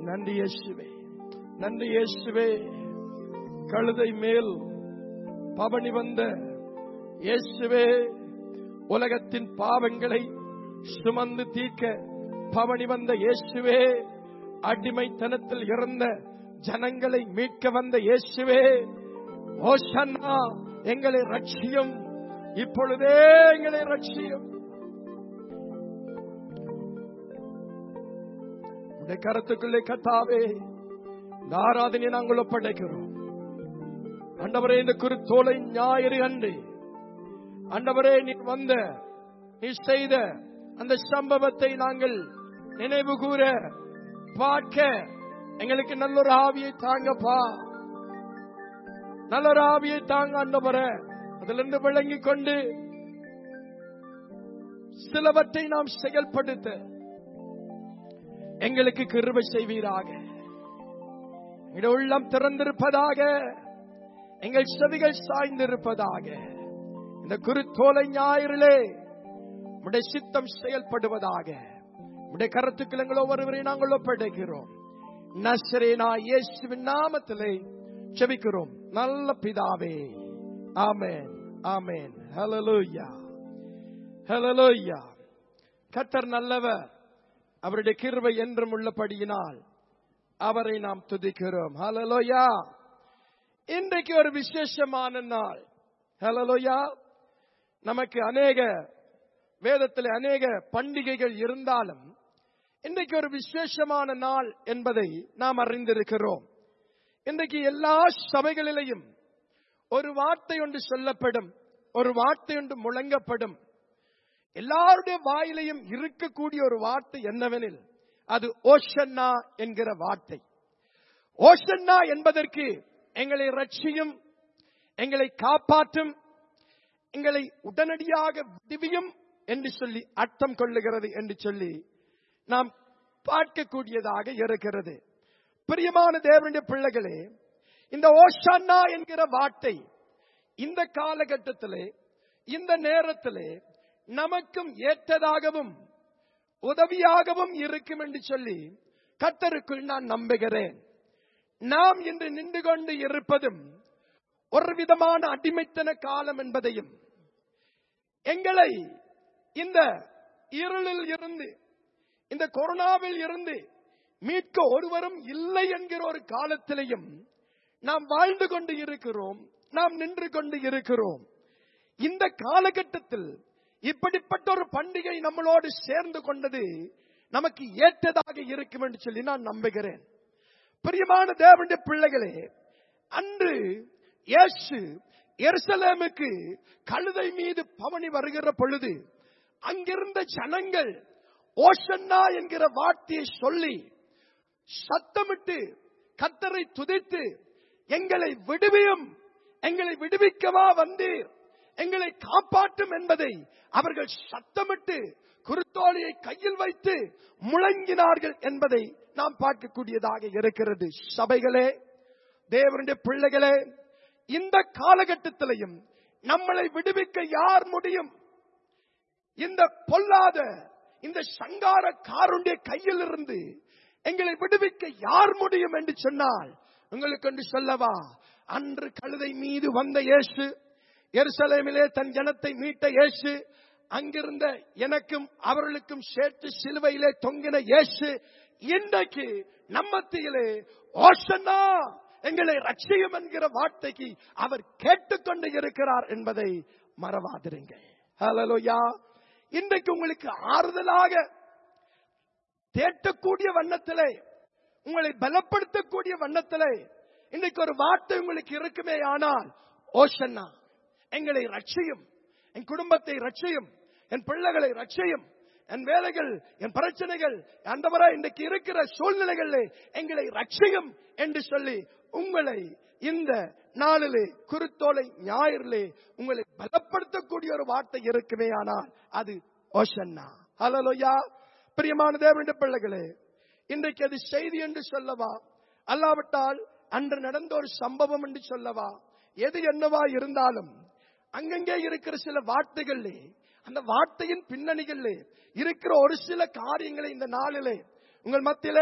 நன்றி இயேசுவே நன்றி இயேசுவே கழுதை மேல் பவனி வந்த இயேசுவே உலகத்தின் பாவங்களை சுமந்து தீர்க்க பவனி வந்த இயேசுவே அடிமைத்தனத்தில் இறந்த ஜனங்களை மீட்க வந்த இயேசுவே ஓஷன்னா எங்களை ரட்சியும் இப்பொழுதே எங்களை ரட்சியும் உடைய கருத்துக்குள்ளே கத்தாவே இந்த ஆராதனை நாங்கள் ஒப்படைக்கிறோம் ஆண்டவரே இந்த குருத்தோலை ஞாயிறு அன்று ஆண்டவரே நீ வந்த நீ செய்த அந்த சம்பவத்தை நாங்கள் நினைவு கூற பார்க்க எங்களுக்கு நல்ல ஒரு ஆவியை தாங்கப்பா நல்ல ஒரு ஆவியை தாங்க ஆண்டவரே அதிலிருந்து விளங்கிக் கொண்டு சிலவற்றை நாம் செயல்படுத்த எங்களுக்கு கிருபை செய்வீராக எங்கள் உள்ளம் திறந்திருப்பதாக எங்கள் செவிகள் சாய்ந்திருப்பதாக இந்த குருத்தோலை ஞாயிறிலே உடைய சித்தம் செயல்படுவதாக உடைய கருத்துக்கள் எங்கள் ஒவ்வொருவரையும் நாங்கள் ஒப்படைக்கிறோம் நசரேனா இயேசுவின் நாமத்திலே செபிக்கிறோம் நல்ல பிதாவே ஆமென் ஆமென் ஹalleluya ஹalleluya கர்த்தர் நல்லவர் அவருடைய கிருபை என்றும் உள்ளபடியினால் அவரை நாம் துதிக்கிறோம் ஹalleluya இன்றைக்கு ஒரு விசேஷமான நாள் ஹalleluya நமக்கு அநேக வேதத்தில் அநேக பண்டிகைகள் இருந்தாலும் இன்றைக்கு ஒரு விசேஷமான நாள் என்பதை நாம் அறிந்திருக்கிறோம் இன்றைக்கு எல்லா சபைகளிலேயும் ஒரு வார்த்தை ஒன்று சொல்லப்படும் ஒரு வார்த்தை ஒன்று முழங்கப்படும் எல்லாருடைய வாயிலையும் இருக்கக்கூடிய ஒரு வார்த்தை என்னவெனில் அது ஓஷன்னா என்கிற வார்த்தை ஓஷன்னா என்பதற்கு எங்களை ரட்சியும் எங்களை காப்பாற்றும் எங்களை உடனடியாக விடுவியும் என்று சொல்லி அர்த்தம் கொள்ளுகிறது என்று சொல்லி நாம் பார்க்கக்கூடியதாக இருக்கிறது பிரியமான தேவனுடைய பிள்ளைகளே இந்த ஓஷானா என்கிற வார்த்தை இந்த காலகட்டத்திலே இந்த நேரத்திலே நமக்கும் ஏற்றதாகவும் உதவியாகவும் இருக்கும் என்று சொல்லி கத்தருக்குள் நான் நம்புகிறேன் நாம் இன்று நின்று கொண்டு இருப்பதும் ஒரு விதமான அடிமைத்தன காலம் என்பதையும் எங்களை இந்த இருளில் இருந்து இந்த கொரோனாவில் இருந்து மீட்க ஒருவரும் இல்லை என்கிற ஒரு காலத்திலையும் நாம் வாழ்ந்து கொண்டு இருக்கிறோம் நாம் நின்று கொண்டு இருக்கிறோம் இந்த காலகட்டத்தில் இப்படிப்பட்ட ஒரு பண்டிகை நம்மளோடு சேர்ந்து கொண்டது நமக்கு ஏற்றதாக இருக்கும் என்று சொல்லி நான் நம்புகிறேன் பிரியமான தேவனுடைய பிள்ளைகளே அன்று இயேசு எருசலேமுக்கு கழுதை மீது பவனி வருகிற பொழுது அங்கிருந்த ஜனங்கள் ஓஷன்னா என்கிற வார்த்தையை சொல்லி சத்தமிட்டு கத்தரை துதித்து எங்களை விடுவியும் எங்களை விடுவிக்கவா வந்தீர் எங்களை காப்பாற்றும் என்பதை அவர்கள் சத்தமிட்டு குருத்தோலையை கையில் வைத்து முழங்கினார்கள் என்பதை நாம் பார்க்கக்கூடியதாக இருக்கிறது சபைகளே தேவனுடைய பிள்ளைகளே இந்த காலகட்டத்திலையும் நம்மளை விடுவிக்க யார் முடியும் இந்த பொல்லாத இந்த சங்கார காருடைய கையில் இருந்து எங்களை விடுவிக்க யார் முடியும் என்று சொன்னால் உங்களுக்கு என்று சொல்லவா அன்று கழுதை மீது வந்த இயேசு எருசலேமிலே தன் ஜனத்தை மீட்ட இயேசு அங்கிருந்த எனக்கும் அவர்களுக்கும் சேர்த்து சிலுவையிலே தொங்கின இயேசு இன்றைக்கு நம்மத்தியிலே ஓசன்னா எங்களை ரட்சியும் என்கிற வார்த்தைக்கு அவர் கேட்டுக்கொண்டு இருக்கிறார் என்பதை மறவாதிருங்க ஹalleluya இன்றைக்கு உங்களுக்கு ஆறுதலாக தேட்டக்கூடிய வண்ணத்திலே உங்களை பலப்படுத்தக்கூடிய வண்ணத்திலே இன்றைக்கு ஒரு வார்த்தை உங்களுக்கு இருக்குமே ஆனால் ஓஷன்னா எங்களை ரட்சியும் என் குடும்பத்தை ரட்சியும் என் பிள்ளைகளை ரட்சியும் என் வேலைகள் என் பிரச்சனைகள் அந்தவரை இன்றைக்கு இருக்கிற சூழ்நிலைகளிலே எங்களை ரட்சியும் என்று சொல்லி உங்களை இந்த நாளிலே குருத்தோலை ஞாயிறிலே உங்களை பலப்படுத்தக்கூடிய ஒரு வார்த்தை இருக்குமே ஆனால் அது ஓஷன்னா ஹலலோயா பிரியமான தேவனுடைய பிள்ளைகளே இன்றைக்கு அது செய்தி என்று சொல்லவா அல்லாவிட்டால் அன்று நடந்த ஒரு சம்பவம் என்று சொல்லவா எது என்னவா இருந்தாலும் அங்கங்கே இருக்கிற சில வார்த்தைகளிலே அந்த வார்த்தையின் பின்னணிகளிலே இருக்கிற ஒரு சில காரியங்களை இந்த நாளிலே உங்கள் மத்தியிலே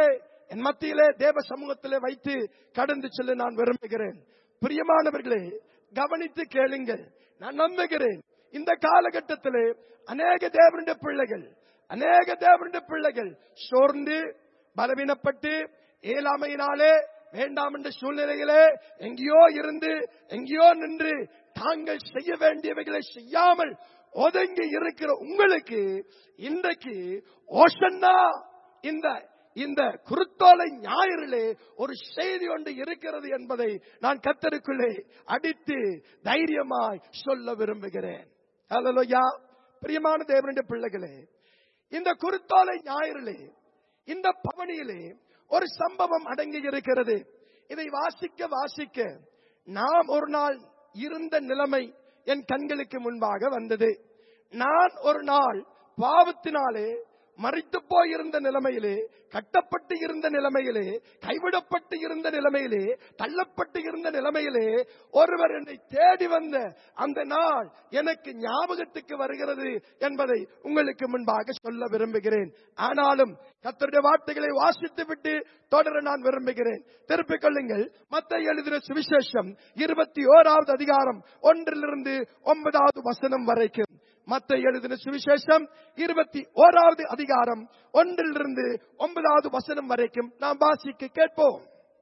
என் மத்தியிலே தேவ சமூகத்திலே வைத்து கடந்து செல்ல நான் விரும்புகிறேன் பிரியமானவர்களே கவனித்து கேளுங்கள் நான் நம்புகிறேன் இந்த காலகட்டத்திலே அநேக தேவனுடைய பிள்ளைகள் அநேக தேவனுடைய பிள்ளைகள் சோர்ந்து பலவீனப்பட்டு இயலாமையினாலே வேண்டாம் என்ற சூழ்நிலையிலே எங்கேயோ இருந்து எங்கேயோ நின்று தாங்கள் செய்ய வேண்டியவைகளை செய்யாமல் ஒதுங்கி இருக்கிற உங்களுக்கு இன்றைக்கு ஓஷன்னா இந்த இந்த குருத்தோலை ஞாயிறிலே ஒரு செய்தி ஒன்று இருக்கிறது என்பதை நான் கத்தருக்குள்ளே அடித்து தைரியமாய் சொல்ல விரும்புகிறேன் ஹalleluya பிரியமான தேவனுடைய பிள்ளைகளே இந்த குருத்தோலை ஞாயிறிலே இந்த பவனியிலே ஒரு சம்பவம் அடங்கி இருக்கிறது இதை வாசிக்க வாசிக்க நாம் ஒரு நாள் இருந்த நிலைமை என் கண்களுக்கு முன்பாக வந்தது நான் ஒரு நாள் பாவத்தினாலே மறித்து போயிருந்த நிலைமையிலே கட்டப்பட்டு இருந்த நிலைமையிலே கைவிடப்பட்டு இருந்த நிலைமையிலே தள்ளப்பட்டு இருந்த நிலைமையிலே ஒருவர் என்னை தேடி வந்த அந்த நாள் எனக்கு ஞாபகத்துக்கு வருகிறது என்பதை உங்களுக்கு முன்பாக சொல்ல விரும்புகிறேன் ஆனாலும் கத்தருடைய வார்த்தைகளை வாசித்து விட்டு தொடர நான் விரும்புகிறேன் திருப்பிக் கொள்ளுங்கள் மத்த எழுதின சுவிசேஷம் இருபத்தி ஓராவது அதிகாரம் ஒன்றிலிருந்து ஒன்பதாவது வசனம் வரைக்கும் மத்த எழுதின சுவிசேஷம் இருபத்தி ஓராவது அதிகாரம் ஒன்றிலிருந்து ஒன்பதாவது வசனம் வரைக்கும் நாம் வாசிக்க கேட்போம்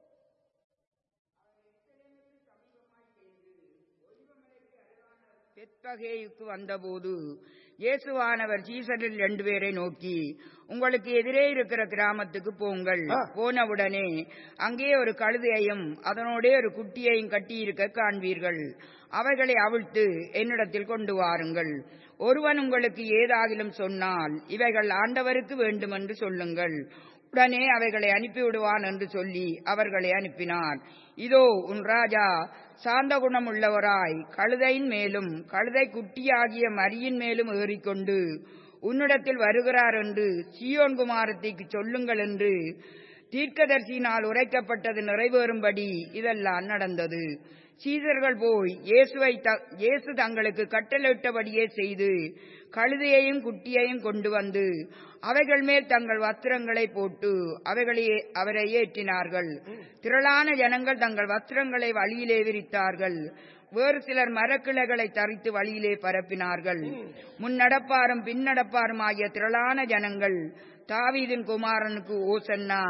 பெத்பகேயுக்கு வந்தபோது இயேசுவானவர் சீசரில் ரெண்டு பேரை நோக்கி உங்களுக்கு எதிரே இருக்கிற கிராமத்துக்கு போங்கள் ஆ. போனவுடனே அங்கே ஒரு கழுதையையும் அதனோடே ஒரு குட்டியையும் கட்டியிருக்க காண்பீர்கள் அவைகளை அவிழ்த்து என்னிடத்தில் கொண்டு வாருங்கள் ஒருவன் உங்களுக்கு ஏதாகிலும் சொன்னால் இவைகள் ஆண்டவருக்கு வேண்டுமென்று சொல்லுங்கள் உடனே அவைகளை அனுப்பிவிடுவான் என்று சொல்லி அவர்களை அனுப்பினார் இதோ உன் ராஜா சாந்த குணமுள்ளவராய் கழுதையின் மேலும் கழுதை குட்டியாகிய மரியின் மேலும் ஏறிக்கொண்டு உன்னிடத்தில் வருகிறார் என்று சீயோன் குமாரத்திற்கு சொல்லுங்கள் என்று தீர்க்கதரிசியினால் உரைக்கப்பட்டது நிறைவேறும்படி இதெல்லாம் நடந்தது சீதர்கள் போய் இயேசுவை த- இயேசு தங்களுக்கு கட்டளையிட்டபடியே செய்து கழுதையையும் குட்டியையும் கொண்டு வந்து அவைகள் மேல் தங்கள் வஸ்திரங்களை போட்டு அவைகளை அவரை ஏற்றினார்கள் திரளான ஜனங்கள் தங்கள் வஸ்திரங்களை வழியிலே விரித்தார்கள் வேறு சிலர் மரக்கிளைகளை தரித்து வழியிலே பரப்பினார்கள் முன்னடப்பாரும் பின்னடப்பாரும் ஆகிய திரளான ஜனங்கள் தாவீதின் குமாரனுக்கு ஓசன்னா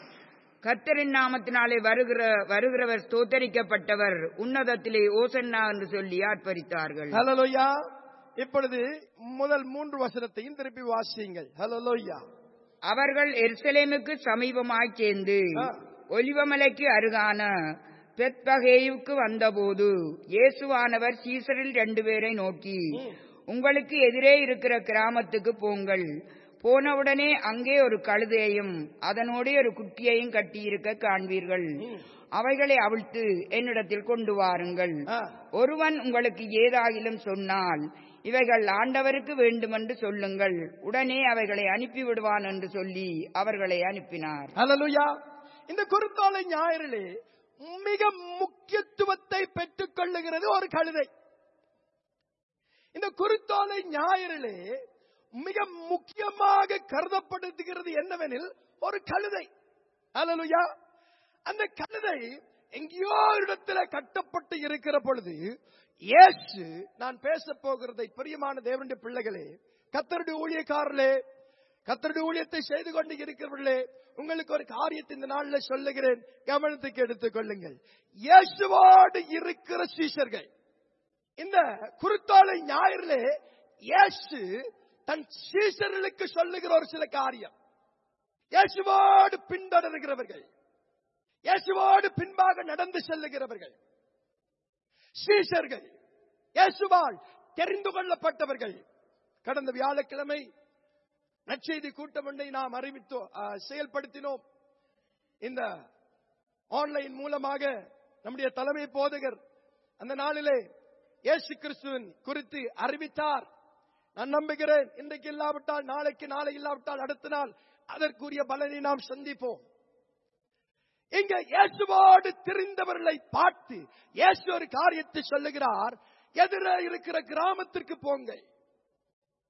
கர்த்தரின் நாமத்தினாலே வருகிற வருகிறவர் ஸ்தோத்தரிக்கப்பட்டவர் உன்னதத்திலே ஓசன்னா என்று சொல்லி ஆர்ப்பரித்தார்கள் ஹலலோயா இப்பொழுது முதல் மூன்று வசனத்தையும் திருப்பி வாசியுங்கள் ஹலலோயா அவர்கள் எருசலேமுக்கு சமீபமாய் சேர்ந்து ஆ. ஒலிவமலைக்கு அருகான பெத்பகேயுக்கு வந்தபோது இயேசுவானவர் சீசரில் ரெண்டு பேரை நோக்கி உங்களுக்கு எதிரே இருக்கிற கிராமத்துக்கு போங்கள் போனவுடனே அங்கே ஒரு கழுதையையும் அதனோடே ஒரு குட்டியையும் கட்டியிருக்க காண்பீர்கள் அவைகளை அவிழ்த்து என்னிடத்தில் கொண்டு வாருங்கள் ஆ. ஒருவன் உங்களுக்கு ஏதாகிலும் சொன்னால் இவைகள் ஆண்டவருக்கு வேண்டுமென்று சொல்லுங்கள் உடனே அவைகளை அனுப்பிவிடுவான் என்று சொல்லி அவர்களை அனுப்பினார் ஹalleluya இந்த குருத்தோலை ஞாயிறிலே மிக முக்கியத்துவத்தை பெற்றுக் கொள்ளுகிறது ஒரு கழுதை இந்த குருத்தோலை ஞாயிறிலே மிக முக்கியமாக கருதப்படுகிறது என்னவெனில் ஒரு கழுதை ஹalleluya அந்த கழுதை எங்கேயோ ஒரு இடத்துல கட்டப்பட்டு இருக்கிற பொழுது இயேசு நான் பேச போகிறதை பிரியமான தேவனுடைய பிள்ளைகளே கத்தருடைய ஊழியக்காரர்களே கத்தருடைய ஊழியத்தை செய்து கொண்டு இருக்கிறவர்களே உங்களுக்கு ஒரு காரியத்தை இந்த நாள்ல சொல்லுகிறேன் கவனத்துக்கு எடுத்துக் கொள்ளுங்கள் இயேசுவோடு இருக்கிற சீஷர்கள் இந்த குருத்தோலை ஞாயிறிலே இயேசு தன் சீஷர்களுக்கு சொல்லுகிற ஒரு சில காரியம் இயேசுவோடு பின்தொடர்கிறவர்கள் இயேசுவோடு பின்பாக நடந்து செல்லுகிறவர்கள் சீஷர்கள் இயேசுவால் தெரிந்து கொள்ளப்பட்டவர்கள் கடந்த வியாழக்கிழமை நற்செய்தி கூட்டம் ஒன்றை நாம் அறிவித்தோம் ஆ, செயல்படுத்தினோம் இந்த ஆன்லைன் மூலமாக நம்முடைய தலைமை போதகர் அந்த நாளிலே இயேசு கிறிஸ்துவின் குறித்து அறிவித்தார் நான் நம்புகிறேன் இன்றைக்கு இல்லாவிட்டால் நாளைக்கு நாளை இல்லாவிட்டால் அடுத்த நாள் அதற்குரிய பலனை நாம் சந்திப்போம் இங்க இயேசுவோடு தெரிந்தவர்களை பார்த்து இயேசு ஒரு காரியத்தை சொல்லுகிறார் எதிரே இருக்கிற கிராமத்திற்கு போங்கள்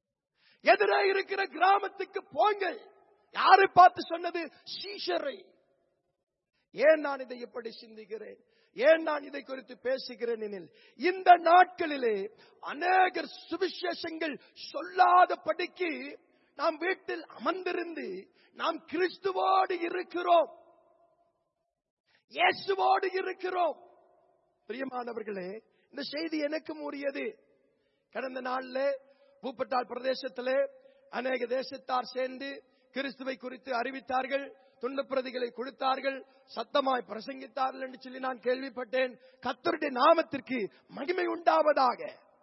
எதிரே இருக்கிற கிராமத்துக்கு போங்கள் யாரை பார்த்து சொன்னது சீஷரை ஏன் நான் இதை இப்படி சிந்திக்கிறேன் ஏன் நான் இதை குறித்து பேசுகிறேன் எனில் இந்த நாட்களிலே அநேகர் சுவிசேஷங்கள் சொல்லாத படிக்கு நாம் வீட்டில் அமர்ந்திருந்து நாம் கிறிஸ்துவோடு இருக்கிறோம் இயேசுவோடு இருக்கிறோம் பிரியமானவர்களே இந்த செய்தி எனக்கும் உரியது கடந்த நாள்ல பூப்பட்டால் பிரதேசத்திலே அநேக தேசத்தார் சேர்ந்து கிறிஸ்துவை குறித்து அறிவித்தார்கள் துண்டு பிரதிகளை கொடுத்தார்கள் சத்தமாய் பிரசங்கித்தார்கள் என்று சொல்லி நான் கேள்விப்பட்டேன் கத்தருடைய நாமத்திற்கு மகிமை உண்டாவதாக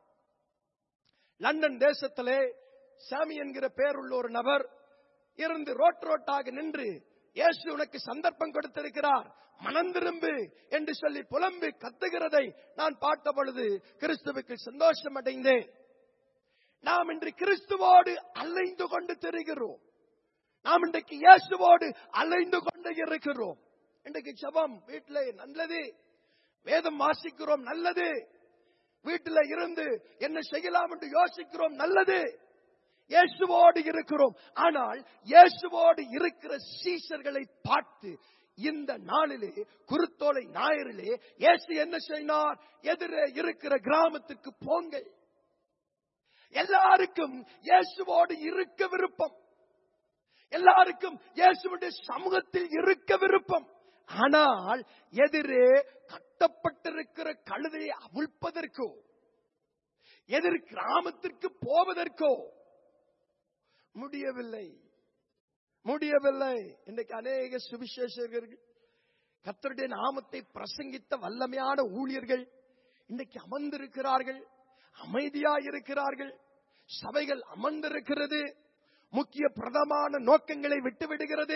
லண்டன் தேசத்திலே சாமி என்கிற பேருள்ள ஒரு நபர் இருந்து ரோட் ரோட்டாக நின்று இயேசு உனக்கு சந்தர்ப்பம் கொடுத்திருக்கிறார் மனம் திரும்பு என்று சொல்லி புலம்பி கத்துகிறதை நான் பார்த்த பொழுது கிறிஸ்துவுக்கு சந்தோஷம் அடைந்தேன் நாம் இன்று கிறிஸ்துவோடு அலைந்து கொண்டு தெரிகிறோம் நாம் இன்றைக்கு இயேசுவோடு அலைந்து கொண்டு இருக்கிறோம் இன்றைக்கு ஜெபம் வீட்டிலே நல்லது வேதம் வாசிக்கிறோம் நல்லது வீட்டில் இருந்து என்ன செய்யலாம் என்று யோசிக்கிறோம் நல்லது இயேசுவோடு இருக்கிறோம் ஆனால் இயேசுவோடு இருக்கிற சீசர்களை பார்த்து இந்த நாளிலே குருத்தோலை ஞாயிறிலே இயேசு என்ன செய்தார் எதிரே இருக்கிற கிராமத்துக்கு போங்கள் எல்லாருக்கும் இயேசுவோடு இருக்க விருப்பம் எல்லாருக்கும் இயேசுடைய சமூகத்தில் இருக்க விருப்பம் ஆனால் எதிரே கட்டப்பட்டிருக்கிற கழுதையை அவிழ்ப்பதற்கோ எதிர் கிராமத்திற்கு போவதற்கோ முடியவில்லை முடியவில்லை இன்றைக்கு அநேக சுவிசேஷகர்கள் கத்தருடைய நாமத்தை பிரசங்கித்த வல்லமையான ஊழியர்கள் இன்றைக்கு அமர்ந்திருக்கிறார்கள் அமைதியா இருக்கிறார்கள் சபைகள் அமர்ந்திருக்கிறது முக்கிய பிரதமான நோக்கங்களை விட்டுவிடுகிறது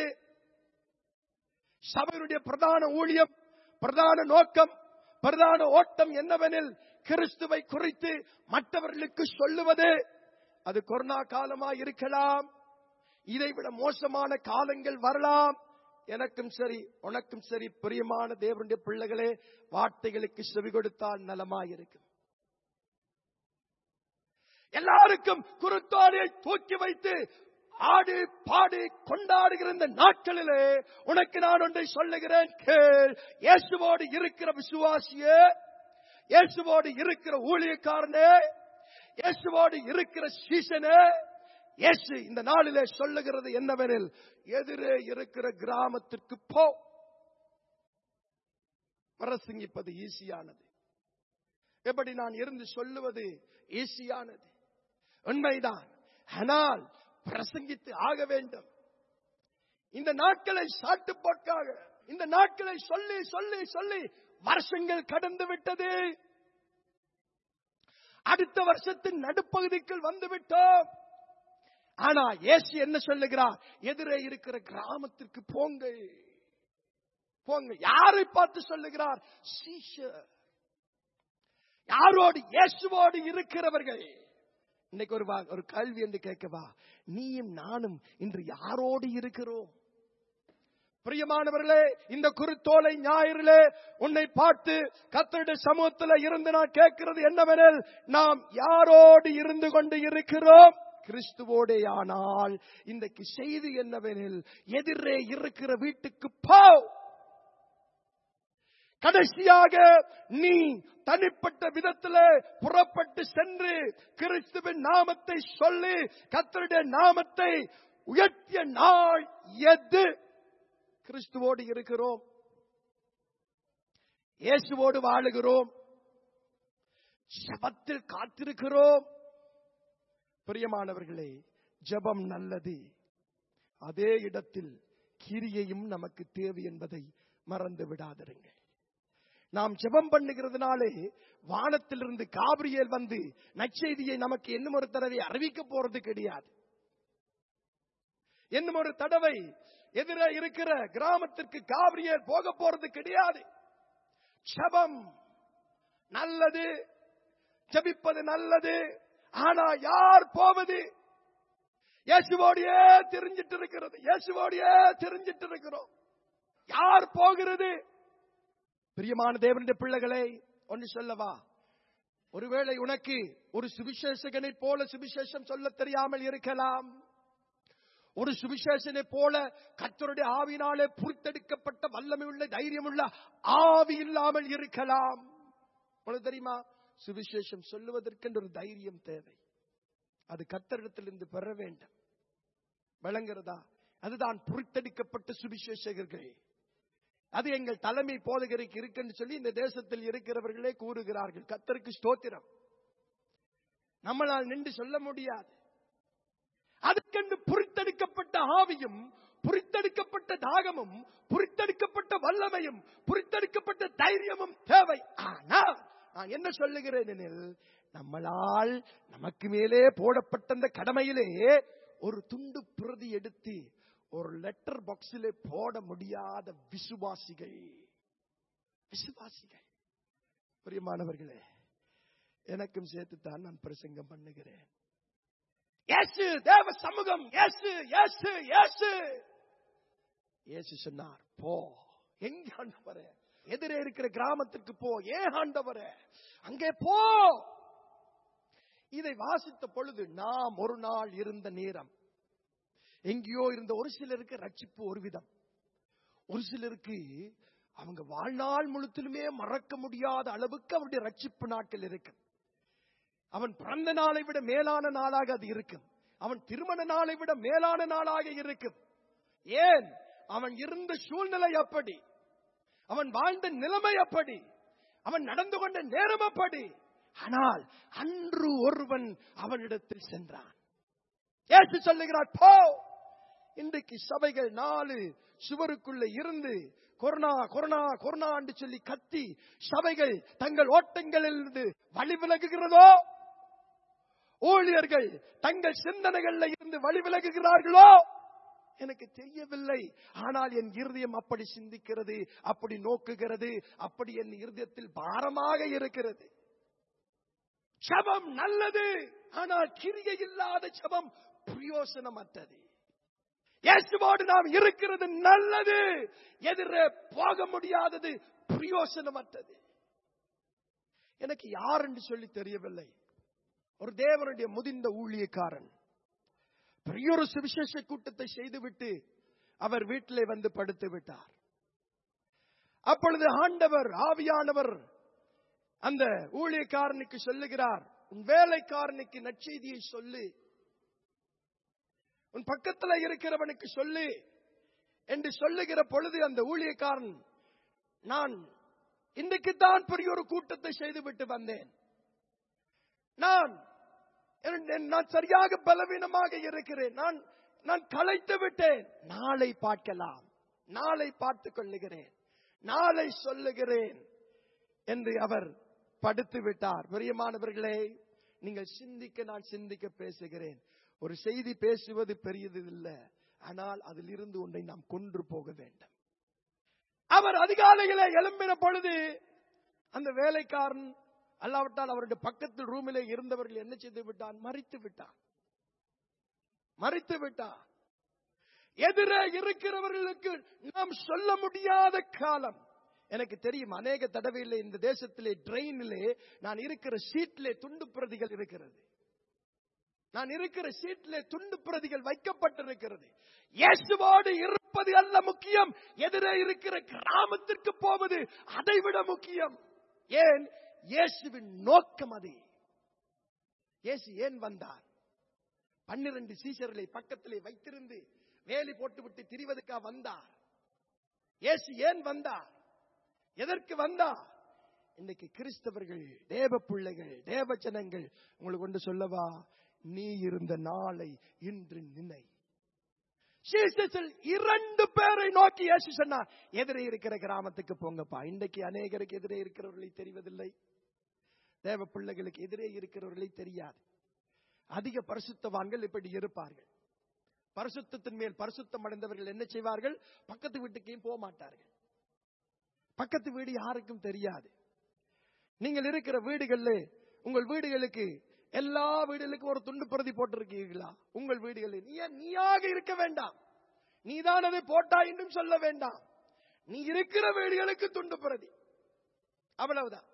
சபையுடைய பிரதான ஊழியம் பிரதான நோக்கம் பிரதான ஓட்டம் என்னவெனில் கிறிஸ்துவை குறித்து மற்றவர்களுக்கு சொல்லுவது அது கொரோனா காலமா இருக்கலாம் இதைவிட மோசமான காலங்கள் வரலாம் எனக்கும் சரி உனக்கும் சரி பிரியமான தேவனுடைய பிள்ளைகளே வார்த்தைகளுக்கு செவி கொடுத்தால் நலமாயிருக்கும் எல்லாருக்கும் குருத்தோலை தூக்கி வைத்து ஆடு பாடு கொண்டாடுகிற இந்த நாட்களிலே உனக்கு நான் ஒன்றை சொல்லுகிறேன் கேள் இயேசுவோடு இருக்கிற விசுவாசியே இயேசுவோடு இருக்கிற ஊழியக்காரனே இயேசுவோடு இருக்கிற சீசனே இயேசு இந்த நாளிலே சொல்லுகிறது என்னவெனில் எதிரே இருக்கிற கிராமத்திற்கு போ பிரசங்கிப்பது ஈஸியானது எப்படி நான் இருந்து சொல்லுவது ஈஸியானது உண்மைதான் ஆனால் பிரசங்கித்து ஆக வேண்டும் இந்த நாட்களை சாட்டு போட்டாக இந்த நாட்களை சொல்லி சொல்லி சொல்லி வருஷங்கள் கடந்து விட்டது அடுத்த வருஷத்தின் நடுப்பகுதிக்குள் வந்து விட்டோம் ஆனா இயேசு என்ன சொல்லுகிறார் எதிரே இருக்கிற கிராமத்திற்கு போங்கள் போங்க யாரை பார்த்து சொல்லுகிறார் சீஷர் யாரோடு இயேசுவோடு இருக்கிறவர்கள் இன்னைக்கு ஒரு வா- ஒரு கல்வி என்று கேட்கவா நீயும் நானும் இன்று யாரோடு இருக்கிறோம் பிரியமானவர்களே இந்த குருத்தோலை ஞாயிறிலே உன்னை பார்த்து கத்தருடைய சமூகத்தில் இருந்து நான் கேட்கிறது என்னவெனில் நாம் யாரோடு இருந்து கொண்டு இருக்கிறோம் கிறிஸ்துவோடே ஆனால் இன்றைக்கு செய்தி என்னவெனில் எதிரே இருக்கிற வீட்டுக்கு போ கடைசியாக நீ தனிப்பட்ட விதத்திலே புறப்பட்டு சென்று கிறிஸ்துவின் நாமத்தை சொல்லி கத்தருடைய நாமத்தை உயர்த்திய நாள் எது கிறிஸ்துவோடு இருக்கிறோம் இயேசுவோடு வாழுகிறோம் ஜபத்தில் காத்திருக்கிறோம் பிரியமானவர்களே ஜெபம் நல்லது அதே இடத்தில் கிரியையும் நமக்கு தேவை என்பதை மறந்து விடாதிருங்கள் நாம் ஜெபம் பண்ணுகிறதுனாலே வானத்திலிருந்து காபிரியல் வந்து நற்செய்தியை நமக்கு இன்னும் ஒரு தடவை அறிவிக்க போறது கிடையாது இன்னும் ஒரு தடவை எதிரே இருக்கிற கிராமத்திற்கு காபிரியல் போக போறது கிடையாது ஜெபம் நல்லது ஜெபிப்பது நல்லது ஆனா யார் போவது இயேசுவோடையே தெரிஞ்சிட்டு இருக்கிறது இயேசுவோடையே தெரிஞ்சிட்டு இருக்கிறோம் யார் போகிறது பிரியமான தேவனுடைய பிள்ளைகளை ஒன்று சொல்லவா ஒருவேளை உனக்கு ஒரு சுவிசேஷகனை போல சுவிசேஷம் சொல்ல தெரியாமல் இருக்கலாம் ஒரு சுவிசேஷனை போல கர்த்தருடைய ஆவினாலே புரித்தெடுக்கப்பட்ட வல்லமை உள்ள தைரியம் உள்ள ஆவி இல்லாமல் இருக்கலாம் உங்களுக்கு தெரியுமா சுவிசேஷம் சொல்லுவதற்கென்று ஒரு தைரியம் தேவை அது கத்தரிடத்திலிருந்து பெற வேண்டும் விளங்குறதா அதுதான் புரித்தெடுக்கப்பட்ட சுவிசேஷகர்கள் அது எங்கள் தலைமை போதகருக்கு இருக்குன்னு சொல்லி இந்த தேசத்தில் இருக்கிறவர்களே கூறுகிறார்கள் கத்தருக்கு ஸ்தோத்திரம் நம்மளால் நின்று சொல்ல முடியாது அதுக்கென்று புரித்தெடுக்கப்பட்ட ஆவியும் புரித்தெடுக்கப்பட்ட தாகமும் புரித்தெடுக்கப்பட்ட வல்லமையும் புரித்தெடுக்கப்பட்ட தைரியமும் தேவை ஆனால் நான் என்ன சொல்லுகிறேன் எனில் நம்மளால் நமக்கு மேலே போடப்பட்ட அந்த கடமையிலே ஒரு துண்டு பிரதி எடுத்து ஒரு லெட்டர் பாக்ஸிலே போட முடியாத விசுவாசிகள் விசுவாசிகள் பிரியமானவர்களே எனக்கும் சேர்த்துத்தான் நான் பிரசங்கம் பண்ணுகிறேன் இயேசு தேவ சமூகம் இயேசு இயேசு இயேசு இயேசு சொன்னார் போ எங்க ஆண்டவரே எதிரே இருக்கிற கிராமத்துக்கு போ ஏன் ஆண்டவரே அங்கே போ இதை வாசித்த பொழுது நாம் ஒரு நாள் இருந்த நேரம் எங்கேயோ இருந்த ஒரு சிலருக்கு ரட்சிப்பு ஒரு விதம் ஒரு சிலருக்கு அவங்க வாழ்நாள் முழுத்திலுமே மறக்க முடியாத அளவுக்கு அவருடைய ரட்சிப்பு நாட்கள் இருக்கு அவன் பிறந்த நாளை விட மேலான நாளாக அது இருக்கும் அவன் திருமண நாளை விட மேலான நாளாக இருக்கும் ஏன் அவன் இருந்த சூழ்நிலை அப்படி அவன் வாழ்ந்த நிலைமை அப்படி அவன் நடந்து கொண்ட நேரம் அப்படி ஆனால் அன்று ஒருவன் அவனிடத்தில் சென்றான் ஏசு சொல்லுகிறார் போ இன்றைக்கு சபைகள் நாலு சுவருக்குள்ள இருந்து கொரோனா கொரோனா கொரோனா என்று சொல்லி கத்தி சபைகள் தங்கள் ஓட்டங்களில் இருந்து வழி விலகுகிறதோ ஊழியர்கள் தங்கள் சிந்தனைகள்ல இருந்து வழி விலகுகிறார்களோ எனக்கு தெரியவில்லை ஆனால் என் இருதயம் அப்படி சிந்திக்கிறது அப்படி நோக்குகிறது அப்படி என் இருதயத்தில் பாரமாக இருக்கிறது ஜபம் நல்லது ஆனால் கிரியை இல்லாத ஜபம் பிரயோசனமற்றது இயேசுவோடு நாம் இருக்கிறது நல்லது எதிரே போக முடியாதது பிரயோசனமற்றது எனக்கு யார் என்று சொல்லி தெரியவில்லை ஒரு தேவனுடைய முதிர்ந்த ஊழியக்காரன் பெரிய ஒரு சுவிசேஷ கூட்டத்தை செய்துவிட்டு அவர் வீட்டிலே வந்து படுத்து விட்டார் அப்பொழுது ஆண்டவர் ஆவியானவர் அந்த ஊழியக்காரனுக்கு சொல்லுகிறார் உன் வேலைக்காரனுக்கு நற்செய்தியை சொல்லு உன் பக்கத்துல இருக்கிறவனுக்கு சொல்லு என்று சொல்லுகிற பொழுது அந்த ஊழியக்காரன் நான் இன்றைக்குத்தான் பெரிய ஒரு கூட்டத்தை செய்துவிட்டு வந்தேன் நான் நான் சரியாக பலவீனமாக இருக்கிறேன் நான் நான் களைத்து விட்டேன் நாளை பார்க்கலாம் நாளை பார்த்துக் கொள்ளுகிறேன் நாளை சொல்லுகிறேன் என்று அவர் படுத்து விட்டார் பிரியமானவர்களே நீங்கள் சிந்திக்க நான் சிந்திக்க பேசுகிறேன் ஒரு செய்தி பேசுவது பெரியது இல்லை ஆனால் அதிலிருந்து ஒன்றை நாம் கொன்று போக வேண்டும் அவர் அதிகாலையிலே எழும்பின பொழுது அந்த வேலைக்காரன் அல்லாவிட்டால் அவருடைய பக்கத்தில் ரூமிலே இருந்தவர்கள் என்ன செய்து விட்டான் மறித்து விட்டான் மறித்து விட்டான் எதிரே இருக்கிறவர்களுக்கு நாம் சொல்ல முடியாத காலம் எனக்கு தெரியும் அநேக தடவையில் இந்த தேசத்திலே ட்ரெயினிலே நான் இருக்கிற சீட்டிலே துண்டு பிரதிகள் இருக்கிறது நான் இருக்கிற சீட்டிலே துண்டு பிரதிகள் வைக்கப்பட்டிருக்கிறது இயேசுவோடு இருப்பது அல்ல முக்கியம் எதிரே இருக்கிற கிராமத்திற்கு போவது அதைவிட முக்கியம் ஏன் இயேசுவின் நோக்கம் அது இயேசு ஏன் வந்தார் பன்னிரண்டு சீசர்களை பக்கத்திலே வைத்திருந்து வேலி போட்டுவிட்டு திரிவதற்கா வந்தார் இயேசு ஏன் வந்தார் எதற்கு வந்தார் இன்னைக்கு கிறிஸ்தவர்கள் தேவ பிள்ளைகள் தேவ ஜனங்கள் உங்களுக்கு கொண்டு சொல்லவா நீ இருந்த நாளை இன்று நினை சீசஸில் இரண்டு பேரை நோக்கி இயேசு சொன்னார் எதிரே இருக்கிற கிராமத்துக்கு போங்கப்பா இன்றைக்கு அநேகருக்கு எதிரே இருக்கிறவர்களை தெரிவதில்லை தேவ பிள்ளைகளுக்கு எதிரே இருக்கிறவர்களை தெரியாது அதிக பரிசுத்தவான்கள் இப்படி இருப்பார்கள் பரிசுத்தத்தின் மேல் பரிசுத்தம் அடைந்தவர்கள் என்ன செய்வார்கள் பக்கத்து வீட்டுக்கையும் போக மாட்டார்கள் பக்கத்து வீடு யாருக்கும் தெரியாது நீங்கள் இருக்கிற வீடுகள்ல உங்கள் வீடுகளுக்கு எல்லா வீடுகளுக்கும் ஒரு துண்டு பிரதி போட்டிருக்கீர்களா உங்கள் வீடுகளில் நீ நீயாக இருக்க வேண்டாம் நீதான் அதை போட்டா என்றும் சொல்ல வேண்டாம் நீ இருக்கிற வீடுகளுக்கு துண்டு பிரதி அவ்வளவுதான்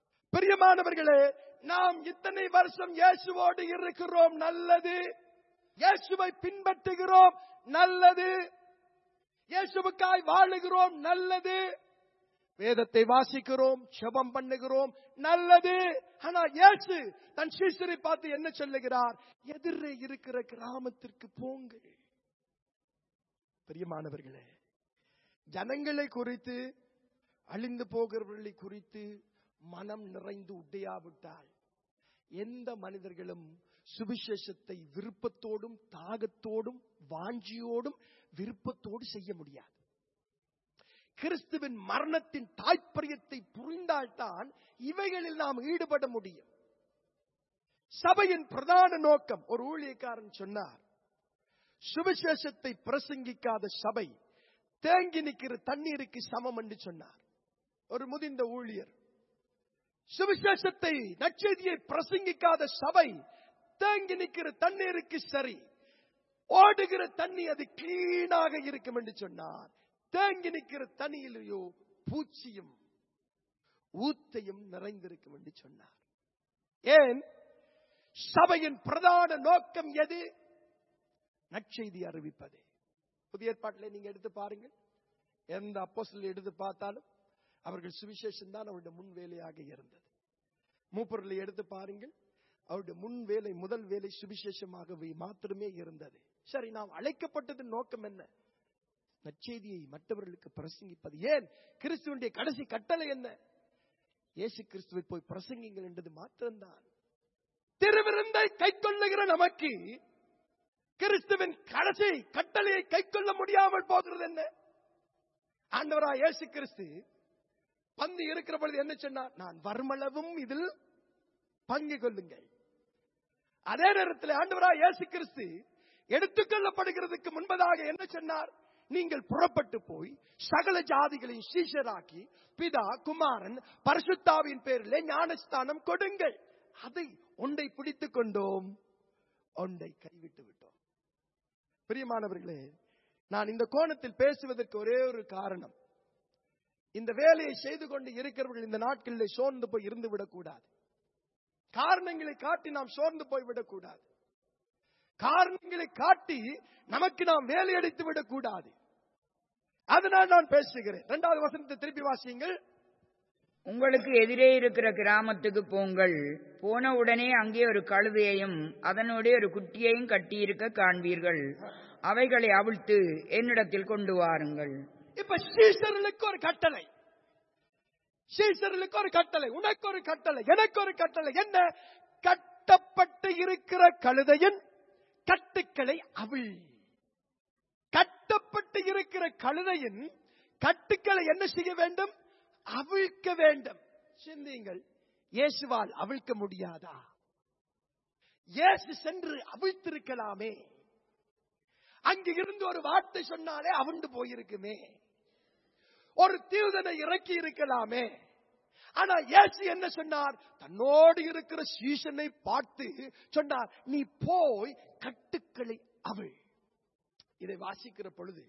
பிரியமானவர்களே நாம் இத்தனை வருஷம் இயேசுவோடு இருக்கிறோம் நல்லது இயேசுவை பின்பற்றுகிறோம் நல்லது இயேசுவுக்காய் வாழுகிறோம் நல்லது வேதத்தை வாசிக்கிறோம் செபம் பண்ணுகிறோம் நல்லது ஆனா இயேசு தன் சீசரை பார்த்து என்ன சொல்லுகிறார் எதிரே இருக்கிற கிராமத்திற்கு போங்கள் பிரியமானவர்களே ஜனங்களை குறித்து அழிந்து போகிறவர்களை குறித்து மனம் நிறைந்து உடையாவிட்டால் எந்த மனிதர்களும் சுவிசேஷத்தை விருப்பத்தோடும் தாகத்தோடும் வாஞ்சியோடும் விருப்பத்தோடு செய்ய முடியாது கிறிஸ்துவின் மரணத்தின் தாய்ப்பரியத்தை புரிந்தால்தான் இவைகளில் நாம் ஈடுபட முடியும் சபையின் பிரதான நோக்கம் ஒரு ஊழியக்காரன் சொன்னார் சுவிசேஷத்தை பிரசங்கிக்காத சபை தேங்கி நிற்கிற தண்ணீருக்கு சமம் என்று சொன்னார் ஒரு முதிர்ந்த ஊழியர் சுவிசேஷத்தை நற்செய்தியை பிரசங்கிக்காத சபை தேங்கி நிற்கிற தண்ணீருக்கு சரி ஓடுகிற தண்ணி அது கிளீனாக இருக்கும் என்று சொன்னார் தேங்கி நிற்கிற தண்ணியிலேயோ பூச்சியும் ஊத்தையும் நிறைந்திருக்கும் என்று சொன்னார் ஏன் சபையின் பிரதான நோக்கம் எது நற்செய்தி அறிவிப்பது புதிய ஏற்பாட்டில் நீங்க எடுத்து பாருங்கள் எந்த அப்போஸ்தலரை எடுத்து பார்த்தாலும் அவர்கள் சுவிசேஷம் தான் அவருடைய முன் வேலையாக இருந்தது மூப்பொருளை எடுத்து பாருங்கள் அவருடைய முன் வேலை முதல் வேலை சுவிசேஷமாகவே மாத்திரமே இருந்தது சரி நாம் அழைக்கப்பட்டதன் நோக்கம் என்ன நற்செய்தியை மற்றவர்களுக்கு பிரசங்கிப்பது ஏன் கிறிஸ்துவனுடைய கடைசி கட்டளை என்ன இயேசு கிறிஸ்துவை போய் பிரசங்கிங்கள் என்றது மாத்திரம்தான் திருவிருந்தை கைக்கொள்ளுகிற நமக்கு கிறிஸ்துவின் கடைசி கட்டளையை கைக்கொள்ள முடியாமல் போகிறது என்ன ஆண்டவரா இயேசு கிறிஸ்து பந்து இருக்கிற பொழுது என்ன சொன்னார் நான் வருமளவும் இதில் பங்கு கொள்ளுங்கள் அதே நேரத்தில் ஆண்டவரா இயேசு கிறிஸ்து எடுத்துக்கொள்ளப்படுகிறதுக்கு முன்பதாக என்ன சொன்னார் நீங்கள் புறப்பட்டு போய் சகல ஜாதிகளையும் சீஷராக்கி பிதா குமாரன் பரிசுத்தாவின் பேரிலே ஞானஸ்தானம் கொடுங்கள் அதை ஒன்றை பிடித்துக் கொண்டோம் ஒன்றை கைவிட்டு விட்டோம் பிரியமானவர்களே நான் இந்த கோணத்தில் பேசுவதற்கு ஒரே ஒரு காரணம் இந்த வேலையை செய்து கொண்டு இருக்கிறவர்கள் இந்த நாட்களில் சோர்ந்து போய் இருந்து விடக்கூடாது காரணங்களை காட்டி நாம் சோர்ந்து போய் விடக்கூடாது காரணங்களை காட்டி நமக்கு நாம் வேலையடித்து விடக்கூடாது அதனால் நான் பேசுகிறேன் இரண்டாவது வசனத்தை திருப்பி வாசியுங்கள் உங்களுக்கு எதிரே இருக்கிற கிராமத்துக்கு போங்கள் போன உடனே அங்கே ஒரு கழுதையையும் அதனுடைய ஒரு குட்டியையும் கட்டியிருக்க காண்பீர்கள் அவைகளை அவிழ்த்து என்னிடத்தில் கொண்டு வாருங்கள் இப்ப சீசர்களுக்கு ஒரு கட்டளை சீசர்களுக்கு ஒரு கட்டளை உனக்கு ஒரு கட்டளை எனக்கு ஒரு கட்டளை என்ன கட்டப்பட்டு இருக்கிற கழுதையின் கட்டுக்களை அவிழ் கட்டப்பட்டு இருக்கிற கழுதையின் கட்டுக்களை என்ன செய்ய வேண்டும் அவிழ்க்க வேண்டும் சிந்தியுங்கள் இயேசுவால் அவிழ்க்க முடியாதா இயேசு சென்று அவிழ்த்திருக்கலாமே அங்கு இருந்து ஒரு வார்த்தை சொன்னாலே அவிழ்ந்து போயிருக்குமே ஒரு தீவுதனை இறக்கி இருக்கலாமே ஆனா இயேசு என்ன சொன்னார் தன்னோடு இருக்கிற சீசனை பார்த்து சொன்னார் நீ போய் கட்டுக்களை அவள் இதை வாசிக்கிற பொழுது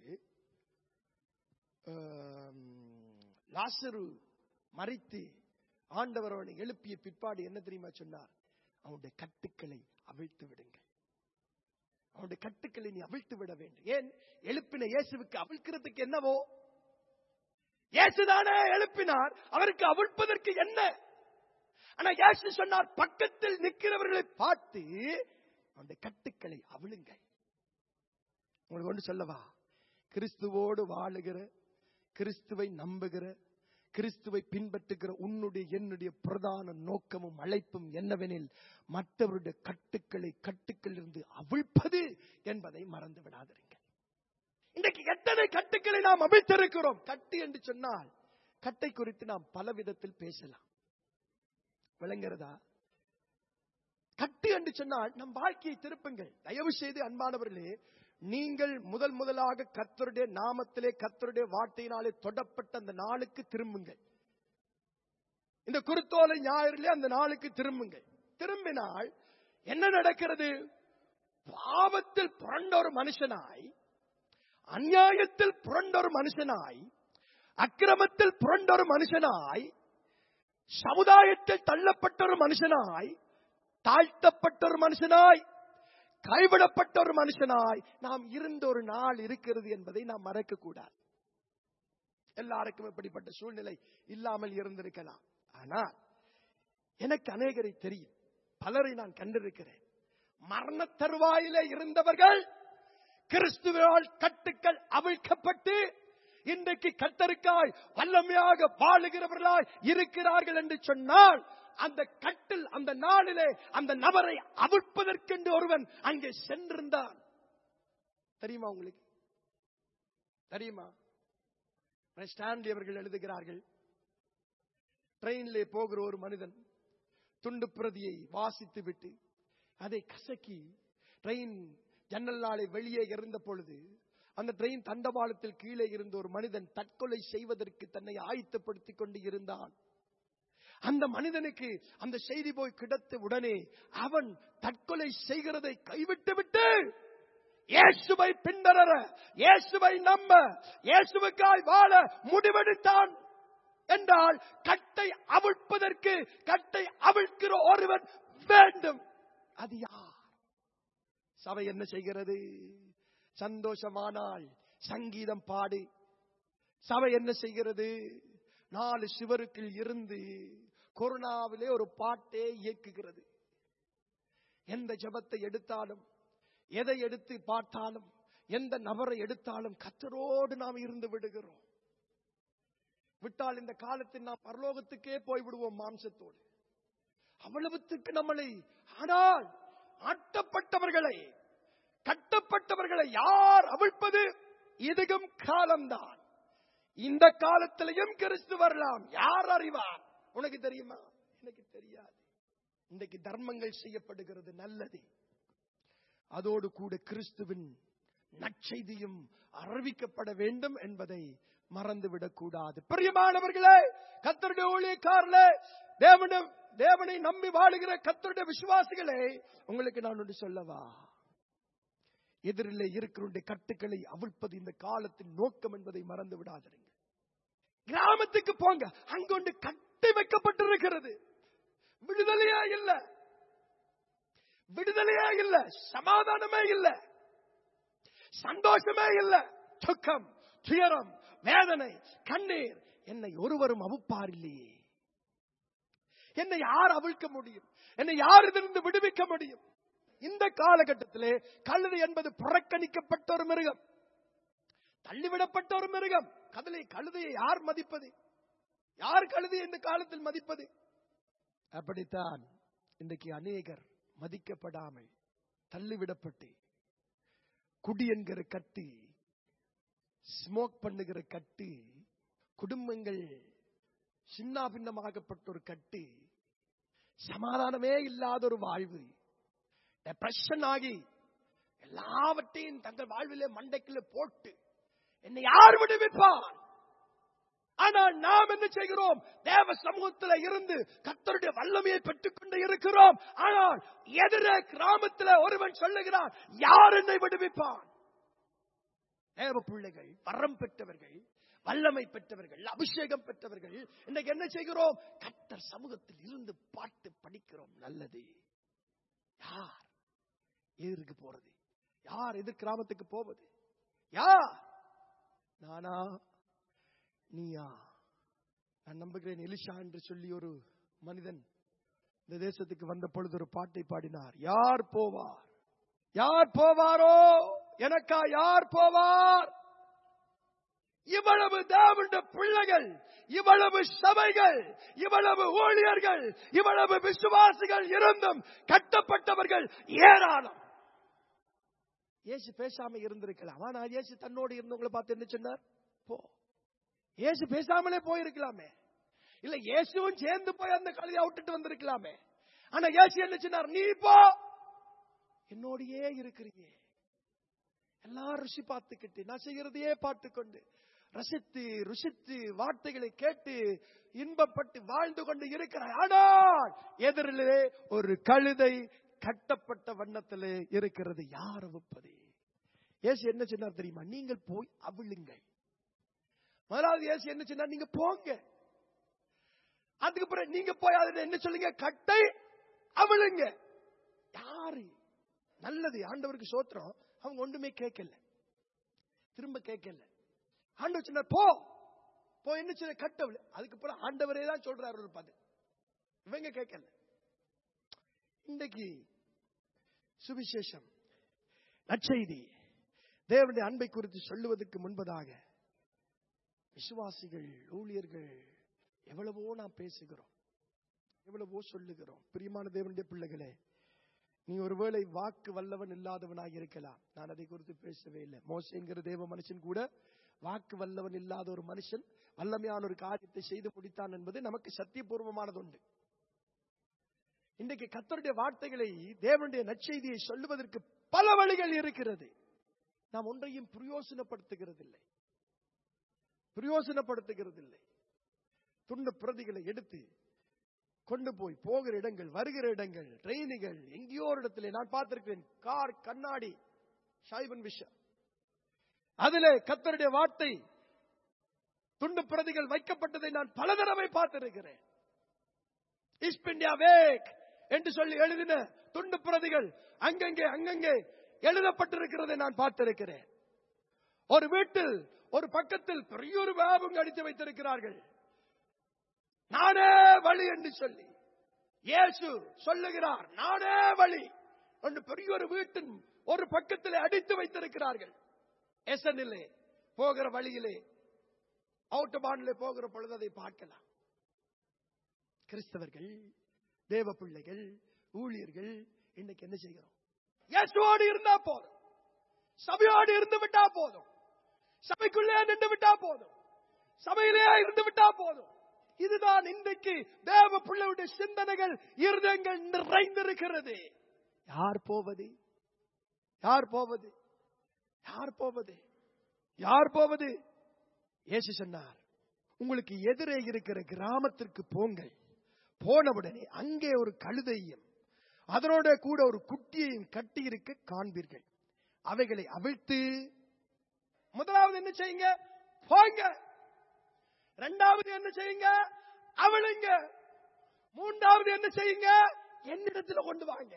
ஆம், லாசரு மறித்து ஆண்டவர் அவனை எழுப்பிய பிற்பாடு என்ன தெரியுமா சொன்னார் அவனுடைய கட்டுக்களை அவிழ்த்து விடுங்கள் அவனுடைய கட்டுக்களை நீ அவிழ்த்து விட வேண்டும் ஏன் எழுப்பின இயேசுவுக்கு அவிழ்க்கிறதுக்கு என்னவோ இயேசுதானே எழுப்பினார் அவருக்கு அவிழ்ப்பதற்கு என்ன ஆனா இயேசு சொன்னார் பக்கத்தில் நிற்கிறவர்களை பார்த்து அவனுடைய கட்டுக்களை அவிழுங்கள் உங்களுக்கு ஒன்று சொல்லவா கிறிஸ்துவோடு வாழுகிற கிறிஸ்துவை நம்புகிற கிறிஸ்துவை பின்பற்றுகிற உன்னுடைய என்னுடைய பிரதான நோக்கமும் அழைப்பும் என்னவெனில் மற்றவருடைய கட்டுக்களை கட்டுக்களிலிருந்து அவிழ்ப்பது என்பதை மறந்து விடாதிருங்கள் இன்றைக்கு எத்தனை கட்டுக்களை நாம் அவிழ்த்திருக்கிறோம் கட்டு என்று சொன்னால் கட்டை குறித்து நாம் பல விதத்தில் பேசலாம் விளங்குகிறதா கட்டு என்று சொன்னால் நம் வாழ்க்கையை திருப்புங்கள் தயவு செய்து அன்பானவர்களே நீங்கள் முதல் முதலாக கர்த்தருடைய நாமத்திலே கர்த்தருடைய வார்த்தையினாலே தொடப்பட்ட அந்த நாளுக்கு திரும்புங்கள் இந்த குருத்தோலை ஞாயிறிலே அந்த நாளுக்கு திரும்புங்கள் திரும்பினால் என்ன நடக்கிறது பாவத்தில் புரண்ட ஒரு மனுஷனாய் அநியாயத்தில் புரண்ட ஒரு மனுஷனாய் அக்கிரமத்தில் புரண்ட ஒரு மனுஷனாய் சமுதாயத்தில் தள்ளப்பட்ட ஒரு மனுஷனாய் தாழ்த்தப்பட்ட ஒரு மனுஷனாய் கைவிடப்பட்ட ஒரு மனுஷனாய் நாம் இருந்த ஒரு நாள் இருக்கிறது என்பதை நாம் மறக்க கூடாது எல்லாருக்கும் இப்படிப்பட்ட சூழ்நிலை இல்லாமல் இருந்திருக்கலாம் ஆனால் எனக்கு அநேகரை தெரியும் பலரை நான் கண்டிருக்கிறேன் மரண தருவாயிலே இருந்தவர்கள் கிறிஸ்துவால் கட்டுக்கள் அவிழ்க்கப்பட்டு இன்றைக்கு கத்தருக்காய் வல்லமையாக வாழுகிறவர்களாய் இருக்கிறார்கள் என்று சொன்னால் அந்த கட்டில் அந்த நாளிலே அந்த நபரை அவிழ்ப்பதற்கென்று ஒருவன் அங்கே சென்றிருந்தான் தெரியுமா உங்களுக்கு தெரியுமா ஸ்டான்லி அவர்கள் எழுதுகிறார்கள் ட்ரெயினிலே போகிற ஒரு மனிதன் துண்டு பிரதியை வாசித்து விட்டு அதை கசக்கி ட்ரெயின் ஜன்னல் நாளை வெளியே இருந்த பொழுது அந்த ட்ரெயின் தண்டவாளத்தில் கீழே இருந்த ஒரு மனிதன் தற்கொலை செய்வதற்கு தன்னை ஆயத்தப்படுத்திக் கொண்டு இருந்தான் அந்த மனிதனுக்கு அந்த செய்தி போய் கிடைத்த உடனே அவன் தற்கொலை செய்கிறதை கைவிட்டு விட்டு இயேசுவை பின்தொடர இயேசுவை நம்ப இயேசுவுக்காய் வாழ முடிவெடுத்தான் என்றால் கட்டை அவிழ்ப்பதற்கு கட்டை அவிழ்க்கிற ஒருவன் வேண்டும் அது யார் சபை என்ன செய்கிறது சந்தோஷமானால் சங்கீதம் பாடு சபை என்ன செய்கிறது நாலு சிவருக்குள் இருந்து கொரோனாவிலே ஒரு பாட்டே இயக்குகிறது எந்த ஜபத்தை எடுத்தாலும் எதை எடுத்து பார்த்தாலும் எந்த நபரை எடுத்தாலும் கத்தரோடு நாம் இருந்து விடுகிறோம் விட்டால் இந்த காலத்தில் நாம் பரலோகத்துக்கே போய் விடுவோம் மாம்சத்தோடு அவ்வளவுத்துக்கு நம்மளை ஆனால் ஆட்டப்பட்டவர்களை கட்டப்பட்டவர்களை யார் அவிழ்ப்பது இதுகும் காலம்தான் இந்த காலத்திலையும் கிறிஸ்து வரலாம் யார் அறிவார் உனக்கு தெரியுமா எனக்கு தெரியாது இன்றைக்கு தர்மங்கள் செய்யப்படுகிறது நல்லது அதோடு கூட கிறிஸ்துவின் நற்செய்தியும் அறிவிக்கப்பட வேண்டும் என்பதை மறந்துவிடக் கூடாது பிரியமானவர்களே கத்தருடைய ஊழியக்காரர்களே தேவன தேவனை நம்பி வாழுகிற கத்தருடைய விசுவாசிகளே உங்களுக்கு நான் ஒன்று சொல்லவா எதிரிலே இருக்கிற கட்டுக்களை அவிழ்ப்பது இந்த காலத்தின் நோக்கம் என்பதை மறந்து விடாதீங்க கிராமத்துக்கு போங்க அங்கொண்டு கட்டி வைக்கப்பட்டிருக்கிறது விடுதலையா இல்ல விடுதலையா இல்ல சமாதானமே இல்ல சந்தோஷமே இல்ல துக்கம் துயரம் வேதனை கண்ணீர் என்னை ஒருவரும் அவுப்பார் இல்லையே என்னை யார் அவிழ்க்க முடியும் என்னை யார் இதிலிருந்து விடுவிக்க முடியும் இந்த காலகட்டத்திலே கழுதை என்பது புறக்கணிக்கப்பட்ட ஒரு மிருகம் தள்ளிவிடப்பட்ட ஒரு மிருகம் கதலை கழுதையை யார் மதிப்பது யார் கழுதையை இந்த காலத்தில் மதிப்பது அப்படித்தான் இன்றைக்கு அநேகர் மதிக்கப்படாமல் தள்ளிவிடப்பட்டு குடி என்கிற கட்டு ஸ்மோக் பண்ணுகிற கட்டு குடும்பங்கள் சின்ன பின்னமாகப்பட்ட ஒரு கட்டு சமாதானமே இல்லாத ஒரு வாழ்வு டெப்ரெஷன் ஆகி எல்லாவற்றையும் தங்கள் வாழ்விலே மண்டைக்குள்ள போட்டு என்னை யார் விடுவிப்பான் ஆனால் நாம் என்ன செய்கிறோம் தேவ சமூகத்தில் இருந்து கத்தருடைய வல்லமையை பெற்றுக் கொண்டு இருக்கிறோம் ஆனால் எதிரே கிராமத்தில் ஒருவன் சொல்லுகிறான் யார் என்னை விடுவிப்பான் தேவ பிள்ளைகள் வரம் பெற்றவர்கள் வல்லமை பெற்றவர்கள் அபிஷேகம் பெற்றவர்கள் இன்னைக்கு என்ன செய்கிறோம் கத்தர் சமூகத்தில் இருந்து பாட்டு படிக்கிறோம் நல்லது யார் எதிர்க்கு போறது யார் எதிர் கிராமத்துக்கு போவது யார் நானா நீயா நான் நம்புகிறேன் எலிஷா என்று சொல்லி ஒரு மனிதன் இந்த தேசத்துக்கு வந்த பொழுது ஒரு பாட்டை பாடினார் யார் போவார் யார் போவாரோ எனக்கா யார் போவார் இவ்வளவு தேவண்ட பிள்ளைகள் இவ்வளவு சபைகள் இவ்வளவு ஊழியர்கள் இவ்வளவு விசுவாசிகள் இருந்தும் கட்டப்பட்டவர்கள் ஏராளம் இயேசு பேசாம இருந்திருக்கலாம் ஆனா இயேசு தன்னோடு இருந்தவங்களை பார்த்து என்ன சொன்னார் போ இயேசு பேசாமலே போயிருக்கலாமே இல்ல இயேசுவும் சேர்ந்து போய் அந்த கழுதையை விட்டுட்டு வந்திருக்கலாமே ஆனா இயேசு என்ன சொன்னார் நீ போ என்னோடையே இருக்கிறீங்க எல்லாம் ருசி பார்த்துக்கிட்டு நான் செய்கிறதையே பார்த்துக்கொண்டு ரசித்து ருசித்து வார்த்தைகளை கேட்டு இன்பப்பட்டு வாழ்ந்து கொண்டு இருக்கிறார் ஆனால் எதிரிலே ஒரு கழுதை கட்டப்பட்ட வண்ணத்திலே இருக்கிறது யார் அவுப்பது ஏசு என்ன சொன்னார் தெரியுமா நீங்கள் போய் அவிழுங்கள் முதலாவது ஏசு என்ன சொன்னார் நீங்க போங்க அதுக்கு பிறகு நீங்க போய் அதுல என்ன சொல்லுங்க கட்டை அவிழுங்க யாரு நல்லது ஆண்டவருக்கு சோத்திரம் அவங்க ஒன்றுமே கேட்கல திரும்ப கேட்கல ஆண்டவர் சொன்னார் போ போ என்ன சின்ன கட்டவில்லை அதுக்கப்புறம் ஆண்டவரே தான் சொல்றாரு ஒரு பதில் இவங்க கேட்கல இன்றைக்கு சுவிசேஷம் நற்செய்தி தேவனுடைய அன்பை குறித்து சொல்லுவதற்கு முன்பதாக விசுவாசிகள் ஊழியர்கள் எவ்வளவோ நாம் பேசுகிறோம் எவ்வளவோ சொல்லுகிறோம் பிரியமான தேவனுடைய பிள்ளைகளே நீ ஒருவேளை வாக்கு வல்லவன் இல்லாதவனாக இருக்கலாம் நான் அதை குறித்து பேசவே இல்லை மோசங்கிற தேவ மனுஷன் கூட வாக்கு வல்லவன் இல்லாத ஒரு மனுஷன் வல்லமையான ஒரு காரியத்தை செய்து முடித்தான் என்பது நமக்கு சத்தியபூர்வமானது உண்டு இன்றைக்கு கத்தருடைய வார்த்தைகளை தேவனுடைய நற்செய்தியை சொல்லுவதற்கு பல வழிகள் இருக்கிறது நாம் ஒன்றையும் பிரயோசனப்படுத்துகிறதில்லை பிரயோசனப்படுத்துகிறதில்லை துண்ட பிரதிகளை எடுத்து கொண்டு போய் போகிற இடங்கள் வருகிற இடங்கள் ட்ரெயினுகள் எங்கேயோ ஒரு இடத்துல நான் பார்த்திருக்கிறேன் கார் கண்ணாடி ஷாய்பன் விஷயம் அதிலே கத்தருடைய வார்த்தை துண்டு பிரதிகள் வைக்கப்பட்டதை நான் பல தடவை பார்த்திருக்கிறேன் இஸ்பிண்டியா வேக் என்று சொல்லி எழுதின துண்டு பிரதிகள் அங்கங்கே அங்கங்கே எழுதப்பட்டிருக்கிறதை நான் பார்த்திருக்கிறேன் ஒரு வீட்டில் ஒரு பக்கத்தில் பெரிய ஒரு வேபம் அடித்து வைத்திருக்கிறார்கள் நானே வழி என்று சொல்லி இயேசு சொல்லுகிறார் நானே வழி என்று பெரிய ஒரு வீட்டின் ஒரு பக்கத்தில் அடித்து வைத்திருக்கிறார்கள் எசனிலே போகிற வழியிலே அவுட்டபானிலே போகிற பொழுது அதை பார்க்கலாம் கிறிஸ்தவர்கள் தேவ பிள்ளைகள் ஊழியர்கள் இன்னைக்கு என்ன செய்கிறோம் இயேசுவோடு இருந்தா போதும் சபையோடு இருந்து விட்டா போதும் சபைக்குள்ளே நின்று விட்டா போதும் சபையிலே இருந்து விட்டா போதும் இதுதான் இன்றைக்கு தேவ பிள்ளையுடைய சிந்தனைகள் இருதயங்கள் நிறைந்திருக்கிறது யார் போவது யார் போவது யார் போவது யார் போவது இயேசு சொன்னார் உங்களுக்கு எதிரே இருக்கிற கிராமத்திற்கு போங்கள் போனவுடனே அங்கே ஒரு கழுதையும் அதனோட கூட ஒரு குட்டியையும் கட்டி இருக்க காண்பீர்கள் அவைகளை அவிழ்த்து முதலாவது என்ன செய்யுங்க போங்க இரண்டாவது என்ன செய்யுங்க அவளுங்க மூன்றாவது என்ன செய்யுங்க என்னிடத்துல கொண்டு வாங்க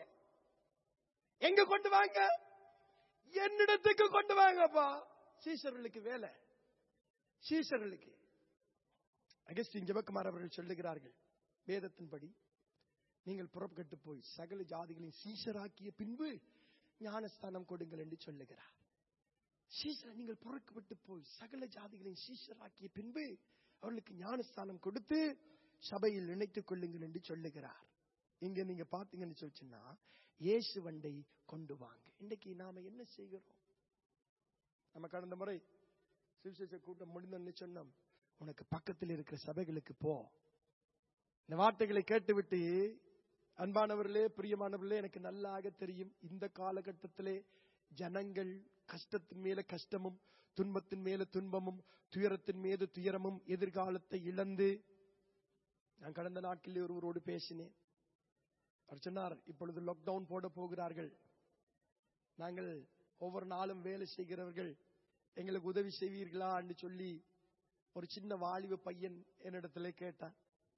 எங்க கொண்டு வாங்க என்னிடத்துக்கு கொண்டு வாங்கப்பா சீசர்களுக்கு வேலை சீசர்களுக்கு அகஸ்டின் ஜெபக்குமார் அவர்கள் சொல்லுகிறார்கள் வேதத்தின்படி நீங்கள் புறப்பட்டு போய் சகல ஜாதிகளையும் சீசராக்கிய பின்பு ஞானஸ்தானம் கொடுங்கள் என்று சொல்லுகிறார் சீசர் நீங்கள் புறப்பட்டு போய் சகல ஜாதிகளையும் சீசராக்கிய பின்பு அவர்களுக்கு ஞானஸ்தானம் கொடுத்து சபையில் இணைத்துக் கொள்ளுங்கள் என்று சொல்லுகிறார் இங்க நீங்க பாத்தீங்கன்னு சொல்லிச்சுன்னா இயேசு வண்டை கொண்டு வாங்க இன்னைக்கு நாம என்ன செய்கிறோம் நம்ம கடந்த முறை சுவிசேஷ கூட்டம் முடிந்தோன்னு சொன்னோம் உனக்கு பக்கத்தில் இருக்கிற சபைகளுக்கு போ இந்த வார்த்தைகளை கேட்டுவிட்டு அன்பானவர்களே பிரியமானவர்களே எனக்கு நல்லாக தெரியும் இந்த காலகட்டத்திலே ஜனங்கள் கஷ்டத்தின் மேல கஷ்டமும் துன்பத்தின் மேல துன்பமும் துயரத்தின் மீது துயரமும் எதிர்காலத்தை இழந்து நான் கடந்த நாட்களில் ஒருவரோடு பேசினேன் அவர் சொன்னார் இப்பொழுது லாக்டவுன் போட போகிறார்கள் நாங்கள் ஒவ்வொரு நாளும் வேலை செய்கிறவர்கள் எங்களுக்கு உதவி செய்வீர்களா என்று சொல்லி ஒரு சின்ன வாலிப பையன் என்னிடத்துல கேட்டான்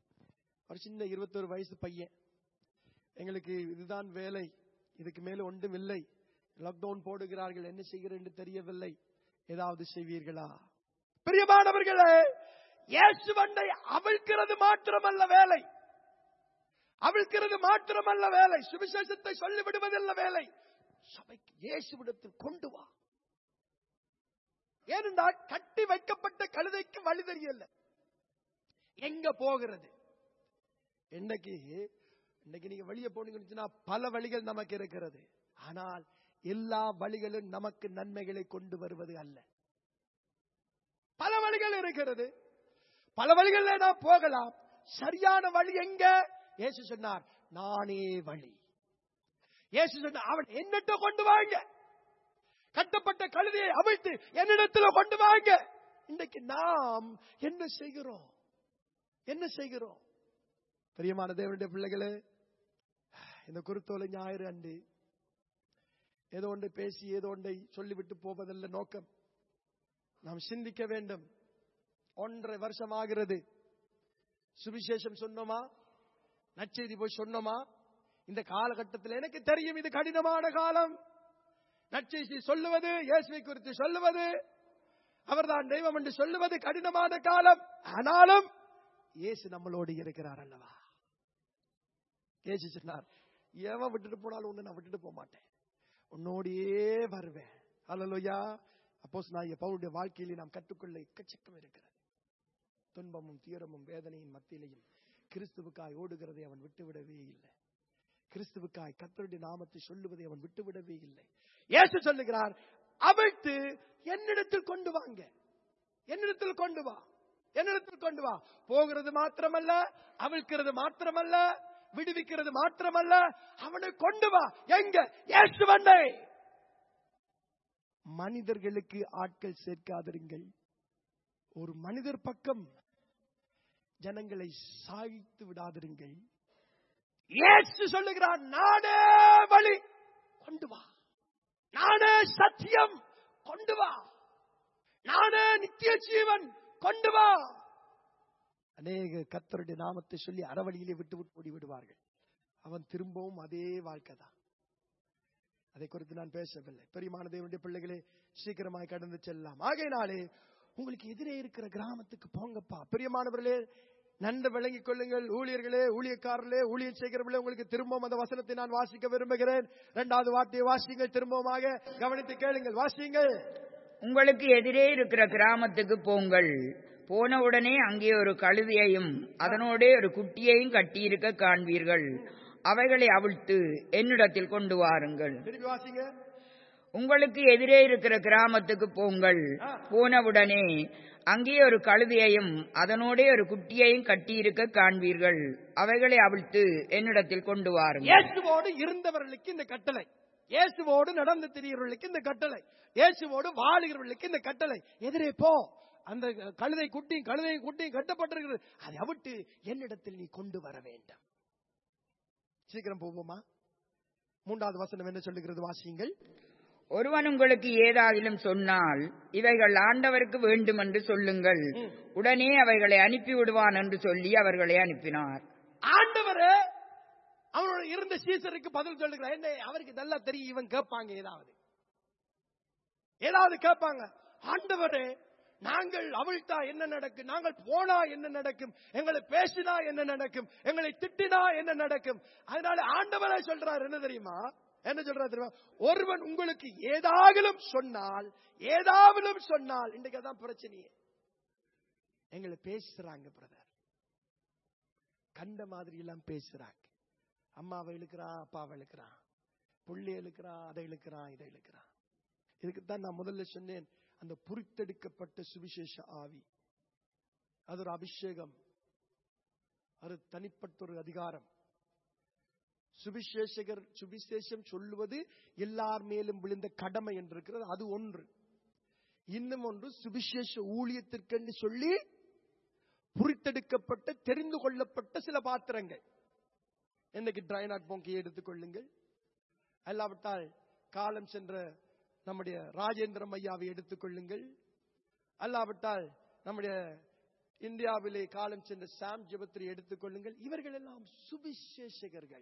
ஒரு சின்ன இருபத்தொரு வயசு பையன் எங்களுக்கு இதுதான் வேலை இதுக்கு மேல ஒன்றும் இல்லை லாக்டவுன் போடுகிறார்கள் என்ன செய்கிறேன் என்று தெரியவில்லை ஏதாவது செய்வீர்களா பிரியமானவர்களே இயேசு வண்டை அவிழ்க்கிறது மாத்திரமல்ல வேலை அவிழ்க்கிறது மாத்திரமல்ல வேலை சுவிசேஷத்தை சொல்லிவிடுவதல்ல வேலை சபைக்கு இயேசுவிடத்தில் கொண்டு வா ஏனென்றால் கட்டி வைக்கப்பட்ட கழுதைக்கு வழி தெரியல எங்க போகிறது இன்னைக்கு இன்னைக்கு நீங்க வெளியே போனீங்கன்னு சொன்னா பல வழிகள் நமக்கு இருக்கிறது ஆனால் எல்லா வழிகளும் நமக்கு நன்மைகளை கொண்டு வருவது அல்ல பல வழிகள் இருக்கிறது பல வழிகள்ல நாம் போகலாம் சரியான வழி எங்க இயேசு சொன்னார் நானே வழி இயேசு சொன்னார் அவன் என்னட்ட கொண்டு வாங்க கட்டப்பட்ட கழுதையை அவிழ்த்து என்னிடத்துல கொண்டு வாங்க இன்றைக்கு நாம் என்ன செய்கிறோம் என்ன செய்கிறோம் பிரியமான தேவனுடைய பிள்ளைகளே இந்த குருத்தோலை ஞாயிறு அண்டு ஏதோ ஒன்றை பேசி ஏதோ ஒன்றை சொல்லிவிட்டு போவதல்ல நோக்கம் நாம் சிந்திக்க வேண்டும் ஒன்றரை வருஷம் ஆகிறது சுவிசேஷம் சொன்னோமா நற்செய்தி போய் சொன்னோமா இந்த காலகட்டத்தில் எனக்கு தெரியும் இது கடினமான காலம் நற்செய்தி சொல்லுவது இயேசுவை குறித்து சொல்லுவது அவர்தான் தெய்வம் என்று சொல்லுவது கடினமான காலம் ஆனாலும் இயேசு நம்மளோடு இருக்கிறார் அல்லவா இயேசு சொன்னார் எவன் விட்டுட்டு போனாலும் உன்னை நான் விட்டுட்டு போக மாட்டேன் உன்னோடையே வருவேன் அல்லலுயா அப்போஸ் நான் பவுளுடைய வாழ்க்கையிலே நாம் கற்றுக்கொள்ள எக்கச்சக்கம் இருக்கிறது துன்பமும் தீரமும் வேதனையின் மத்தியிலையும் கிறிஸ்துவுக்காய் ஓடுகிறதை அவன் விட்டுவிடவே இல்லை கிறிஸ்துவுக்காய் கத்தருடைய நாமத்தை சொல்லுவதை அவன் விட்டுவிடவே இல்லை இயேசு சொல்லுகிறார் அவிழ்த்து என்னிடத்தில் கொண்டு வாங்க என்னிடத்தில் கொண்டு வா என்னிடத்தில் கொண்டு வா போகிறது மாத்திரமல்ல அவிழ்க்கிறது மாத்திரமல்ல விடுவிக்கிறது மாத்திரமல்ல அவனை கொண்டு வா எங்க இயேசுவண்டை மனிதர்களுக்கு ஆட்கள் சேர்க்காதிருங்கள் ஒரு மனிதர் பக்கம் ஜனங்களை சாய்த்து விடாதிருங்கள் இயேசு சொல்லுகிறார் நானே வழி கொண்டு வா நானே சத்தியம் கொண்டு வா நானே நித்திய ஜீவன் கொண்டு வா அநேக கத்தருடைய நாமத்தை சொல்லி அறவழியிலே விட்டு விட்டு ஓடி விடுவார்கள் அவன் திரும்பவும் அதே வாழ்க்கை தான் அதை குறித்து நான் பேசவில்லை பெரியமான தேவனுடைய பிள்ளைகளே சீக்கிரமாய் கடந்து செல்லலாம் ஆகையினாலே உங்களுக்கு எதிரே இருக்கிற கிராமத்துக்கு போங்கப்பா பிரியமானவர்களே நன்கு விளங்கிக் கொள்ளுங்கள் ஊழியர்களே ஊழியக்காரர்களே ஊழியம் செய்கிறவர்களே உங்களுக்கு திரும்பவும் அந்த வசனத்தை நான் வாசிக்க விரும்புகிறேன் இரண்டாவது வார்த்தையை வாசிங்கள் திரும்பவுமாக கவனித்து கேளுங்கள் வாசியுங்கள் உங்களுக்கு எதிரே இருக்கிற கிராமத்துக்கு போங்கள் போனவுடனே அங்கே ஒரு கழுதையையும் அதனோடே ஒரு குட்டியையும் கட்டியிருக்க காண்பீர்கள் அவைகளை அவிழ்த்து என்னிடத்தில் கொண்டு வாருங்கள் திருப்பி வாசிங்க உங்களுக்கு எதிரே இருக்கிற கிராமத்துக்கு போங்கள் போனவுடனே அங்கே ஒரு கழுதையையும் அதனோடே ஒரு குட்டியையும் கட்டியிருக்க காண்பீர்கள் அவைகளை அவிழ்த்து என்னிடத்தில் கொண்டு வாருங்கள் இயேசுவோடு இருந்தவர்களுக்கு இந்த கட்டளை இயேசுவோடு நடந்து திரியவர்களுக்கு இந்த கட்டளை இயேசுவோடு வாழுகிறவர்களுக்கு இந்த கட்டளை எதிரே போ அந்த கழுதை குட்டி கழுதை குட்டி கட்டப்பட்டிருக்கிறது அதை அவிட்டு என்னிடத்தில் நீ கொண்டு வர வேண்டும் சீக்கிரம் போவோமா மூன்றாவது வசனம் என்ன சொல்லுகிறது வாசியுங்கள் ஒருவன் உங்களுக்கு ஏதாகிலும் சொன்னால் இவைகள் ஆண்டவருக்கு வேண்டும் என்று சொல்லுங்கள் உடனே அவைகளை அனுப்பி விடுவான் என்று சொல்லி அவர்களை அனுப்பினார் ஆண்டவரே அவனோட இருந்த சீசருக்கு பதில் சொல்லுகிறார் என்ன அவருக்கு நல்லா தெரியும் இவன் கேட்பாங்க ஏதாவது ஏதாவது கேட்பாங்க ஆண்டவரே நாங்கள் அவிழ்த்தா என்ன நடக்கும் நாங்கள் போனா என்ன நடக்கும் எங்களை பேசினா என்ன நடக்கும் எங்களை திட்டினா என்ன நடக்கும் அதனால ஆண்டவரே சொல்றார் என்ன தெரியுமா என்ன சொல்றாரு தெரியுமா ஒருவன் உங்களுக்கு ஏதாகிலும் சொன்னால் ஏதாவிலும் சொன்னால் இன்றைக்கு அதான் பிரச்சனையே எங்களை பேசுறாங்க பிரதர் கண்ட மாதிரி எல்லாம் பேசுறாங்க அம்மாவை இழுக்கிறான் அப்பாவை இழுக்கிறான் புள்ளி இழுக்கிறான் அதை இழுக்கிறான் இதை இழுக்கிறான் இதுக்கு தான் நான் முதல்ல சொன்னேன் அந்த புரித்தெடுக்கப்பட்ட சுவிசேஷ ஆவி அது ஒரு அபிஷேகம் அது தனிப்பட்ட ஒரு அதிகாரம் சுவிசேஷகர் சுவிசேஷம் சொல்லுவது எல்லார் மேலும் விழுந்த கடமை என்று இருக்கிறது அது ஒன்று இன்னும் ஒன்று சுவிசேஷ ஊழியத்திற்கென்று சொல்லி புரித்தெடுக்கப்பட்ட தெரிந்து கொள்ளப்பட்ட சில பாத்திரங்கள் இன்னைக்கு ட்ரைனாட் போங்கியை எடுத்துக்கொள்ளுங்கள் அல்லாவிட்டால் காலம் சென்ற நம்முடைய ராஜேந்திரம் ஐயாவை எடுத்துக்கொள்ளுங்கள் அல்லாவிட்டால் நம்முடைய இந்தியாவிலே காலம் சென்ற சாம் ஜெபத்திரி எடுத்துக்கொள்ளுங்கள் இவர்கள் எல்லாம் சுவிசேஷகர்கள்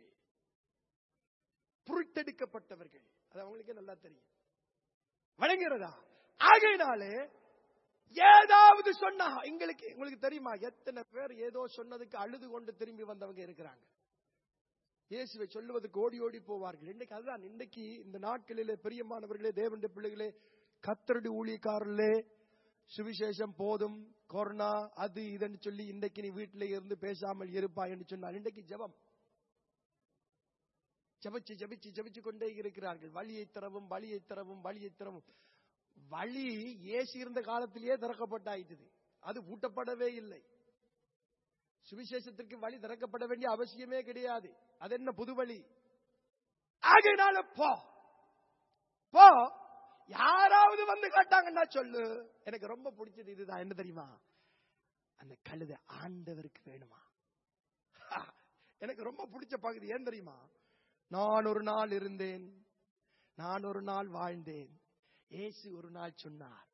புரித்தெடுக்கப்பட்டவர்கள் அது அவங்களுக்கே நல்லா தெரியும் வழங்குகிறதா ஆகையினாலே ஏதாவது சொன்னா எங்களுக்கு உங்களுக்கு தெரியுமா எத்தனை பேர் ஏதோ சொன்னதுக்கு அழுது கொண்டு திரும்பி வந்தவங்க இருக்கிறாங்க இயேசுவை சொல்லுவதற்கு ஓடி ஓடி போவார்கள் இன்னைக்கு அதுதான் இன்னைக்கு இந்த நாட்களிலே பிரியமானவர்களே தேவனுடைய பிள்ளைகளே கத்தருடைய ஊழியக்காரர்களே சுவிசேஷம் போதும் கொரோனா அது இதுன்னு சொல்லி இன்றைக்கு நீ வீட்டிலே இருந்து பேசாமல் இருப்பா என்று சொன்னால் இன்றைக்கு ஜெபம் ஜபிச்சு ஜபிச்சு ஜபிச்சு கொண்டே இருக்கிறார்கள் வழியை தரவும் வழியை தரவும் வழியை தரவும் வழி ஏசி இருந்த காலத்திலேயே திறக்கப்பட்டாயிட்டது அது ஊட்டப்படவே இல்லை சுவிசேஷத்திற்கு வழி திறக்கப்பட வேண்டிய அவசியமே கிடையாது அது என்ன புது வழி ஆகையினால போ போ யாராவது வந்து கேட்டாங்கன்னா சொல்லு எனக்கு ரொம்ப பிடிச்சது இதுதான் என்ன தெரியுமா அந்த கழுதை ஆண்டவருக்கு வேணுமா எனக்கு ரொம்ப பிடிச்ச பகுதி ஏன் தெரியுமா நான் ஒரு நாள் இருந்தேன் நான் ஒரு நாள் வாழ்ந்தேன் இயேசு ஒரு நாள் சொன்னார்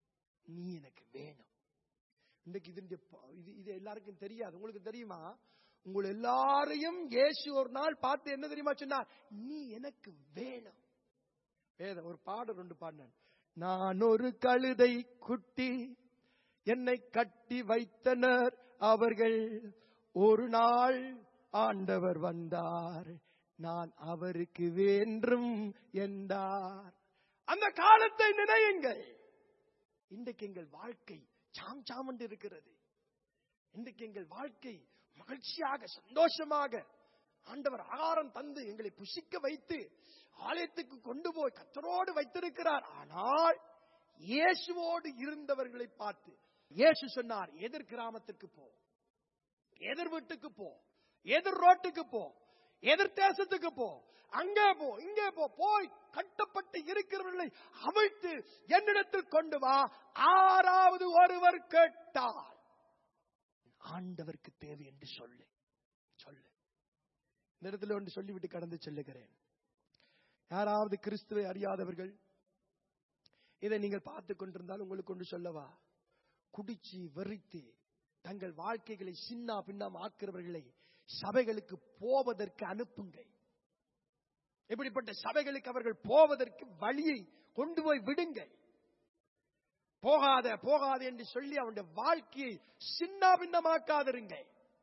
நீ எனக்கு வேணும் இன்னைக்கு இது இது இது எல்லாருக்கும் தெரியாது உங்களுக்கு தெரியுமா உங்கள் எல்லாரையும் இயேசு ஒரு நாள் பார்த்து என்ன தெரியுமா சொன்னார் நீ எனக்கு வேணும் வேத ஒரு பாடல் ஒன்று பாடினான் நான் ஒரு கழுதை குட்டி என்னை கட்டி வைத்தனர் அவர்கள் ஒரு நாள் ஆண்டவர் வந்தார் நான் அவருக்கு வேண்டும் என்றார் அந்த காலத்தை நினையுங்கள் இன்றைக்கு எங்கள் வாழ்க்கை சாம் சாம் என்று இருக்கிறது இன்றைக்கு எங்கள் வாழ்க்கை மகிழ்ச்சியாக சந்தோஷமாக ஆண்டவர் ஆகாரம் தந்து எங்களை புசிக்க வைத்து ஆலயத்துக்கு கொண்டு போய் கத்தரோடு வைத்திருக்கிறார் ஆனால் இயேசுவோடு இருந்தவர்களை பார்த்து இயேசு சொன்னார் எதிர் கிராமத்துக்கு போ எதிர் வீட்டுக்கு போ எதிர் ரோட்டுக்கு போ எதிர் தேசத்துக்கு போ அங்கே போ இங்கே போ போய் கட்டப்பட்டு இருக்கிறவர்களை அவிழ்த்து என்னிடத்தில் கொண்டு வா ஆறாவது ஒருவர் கேட்டார் ஆண்டவருக்கு தேவை என்று சொல்லு சொல்லு இந்த இடத்துல ஒன்று சொல்லிவிட்டு கடந்து செல்லுகிறேன் யாராவது கிறிஸ்துவை அறியாதவர்கள் இதை நீங்கள் பார்த்து கொண்டிருந்தால் உங்களுக்கு ஒன்று சொல்லவா குடிச்சு வெறித்து தங்கள் வாழ்க்கைகளை சின்ன பின்னம் ஆக்கிறவர்களை சபைகளுக்கு போவதற்கு அனுப்புங்கள் இப்படிப்பட்ட சபைகளுக்கு அவர்கள் போவதற்கு வழியை கொண்டு போய் விடுங்கள் போகாத போகாத என்று சொல்லி அவனுடைய வாழ்க்கையை சின்ன பின்னமாக்காதிருங்கள்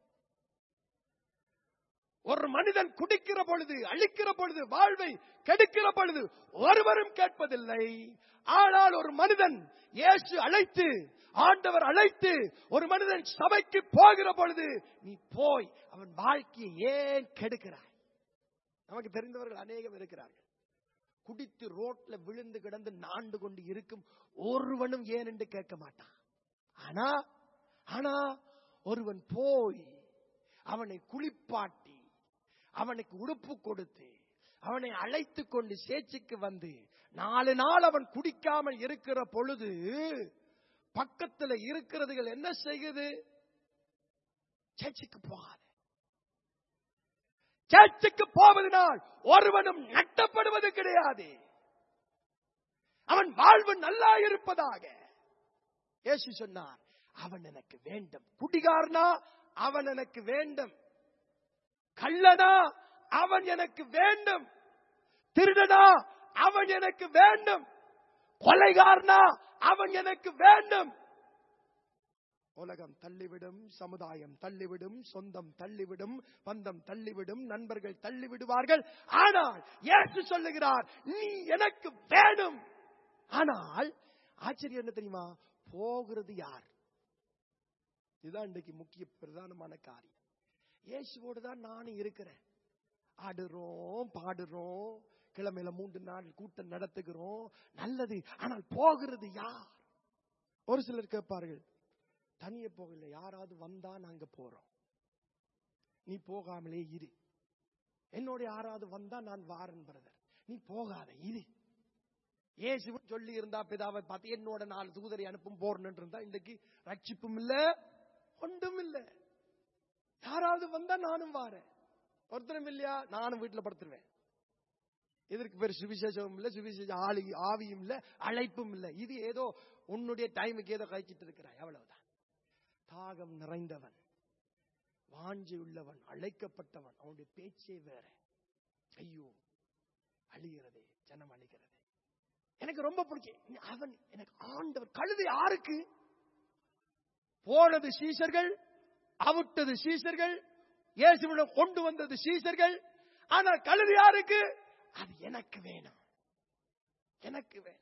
ஒரு மனிதன் குடிக்கிற பொழுது அழிக்கிற பொழுது வாழ்வை கெடுக்கிற பொழுது ஒருவரும் கேட்பதில்லை ஆனால் ஒரு மனிதன் இயேசு அழைத்து ஆண்டவர் அழைத்து ஒரு மனிதன் சபைக்கு போகிற பொழுது நீ போய் அவன் வாழ்க்கையை ஏன் கெடுக்கிறாய் நமக்கு தெரிந்தவர்கள் அநேகம் இருக்கிறார்கள் குடித்து ரோட்ல விழுந்து கிடந்து நாண்டு கொண்டு இருக்கும் ஒருவனும் ஏன் என்று கேட்க மாட்டான் ஆனா ஆனா ஒருவன் போய் அவனை குளிப்பாட்டி அவனுக்கு உடுப்பு கொடுத்து அவனை அழைத்து கொண்டு சேச்சிக்கு வந்து நாலு நாள் அவன் குடிக்காமல் இருக்கிற பொழுது பக்கத்துல இருக்கிறதுகள் என்ன செய்யுது சேச்சிக்கு போகாது சேர்ச்சுக்கு போவதனால் ஒருவனும் நட்டப்படுவது கிடையாது அவன் வாழ்வு நல்லா இருப்பதாக இயேசு சொன்னார் அவன் எனக்கு வேண்டும் குடிகாரனா அவன் எனக்கு வேண்டும் கள்ளனா அவன் எனக்கு வேண்டும் திருடனா அவன் எனக்கு வேண்டும் கொலைகாரனா அவன் எனக்கு வேண்டும் உலகம் தள்ளிவிடும் சமுதாயம் தள்ளிவிடும் சொந்தம் தள்ளிவிடும் பந்தம் தள்ளிவிடும் நண்பர்கள் தள்ளிவிடுவார்கள் ஆனால் இயேசு சொல்லுகிறார் நீ எனக்கு வேணும் ஆனால் ஆச்சரியம் என்ன தெரியுமா போகிறது யார் இதுதான் இன்றைக்கு முக்கிய பிரதானமான காரியம் இயேசுவோடு தான் நானும் இருக்கிறேன் ஆடுறோம் பாடுறோம் கிழமையில மூன்று நாள் கூட்டம் நடத்துகிறோம் நல்லது ஆனால் போகிறது யார் ஒரு சிலர் கேட்பார்கள் தனியே போகல யாராவது வந்தா நாங்க போறோம் நீ போகாமலே இரு என்னோட யாராவது வந்தா நான் வாரன் பிரதர் நீ போகாத இரு இயேசு சொல்லி இருந்தா பிதாவை பார்த்து என்னோட நாலு தூதரை அனுப்பும் போறன்னு இருந்தா இன்றைக்கு ரட்சிப்பும் இல்ல ஒன்றும் இல்ல யாராவது வந்தா நானும் வாரேன் ஒருத்தரும் இல்லையா நானும் வீட்டுல படுத்துருவேன் இதற்கு பேர் சுவிசேஷமும் இல்ல சுவிசேஷ ஆளி ஆவியும் இல்ல அழைப்பும் இல்ல இது ஏதோ உன்னுடைய டைமுக்கு ஏதோ கழிச்சிட்டு இருக்கிறாய் அவ்வளவுதான் தாகம் நிறைந்தவன் வாஞ்சி உள்ளவன் அழைக்கப்பட்டவன் அவனுடைய பேச்சே வேற ஐயோ அழிகிறது ஜனம் அழிகிறது எனக்கு ரொம்ப பிடிக்கும் அவன் எனக்கு ஆண்டவர் கழுதை யாருக்கு போனது சீசர்கள் அவிட்டது சீசர்கள் இயேசுவிடம் கொண்டு வந்தது சீசர்கள் ஆனால் கழுது யாருக்கு அது எனக்கு வேணும் எனக்கு வேணும்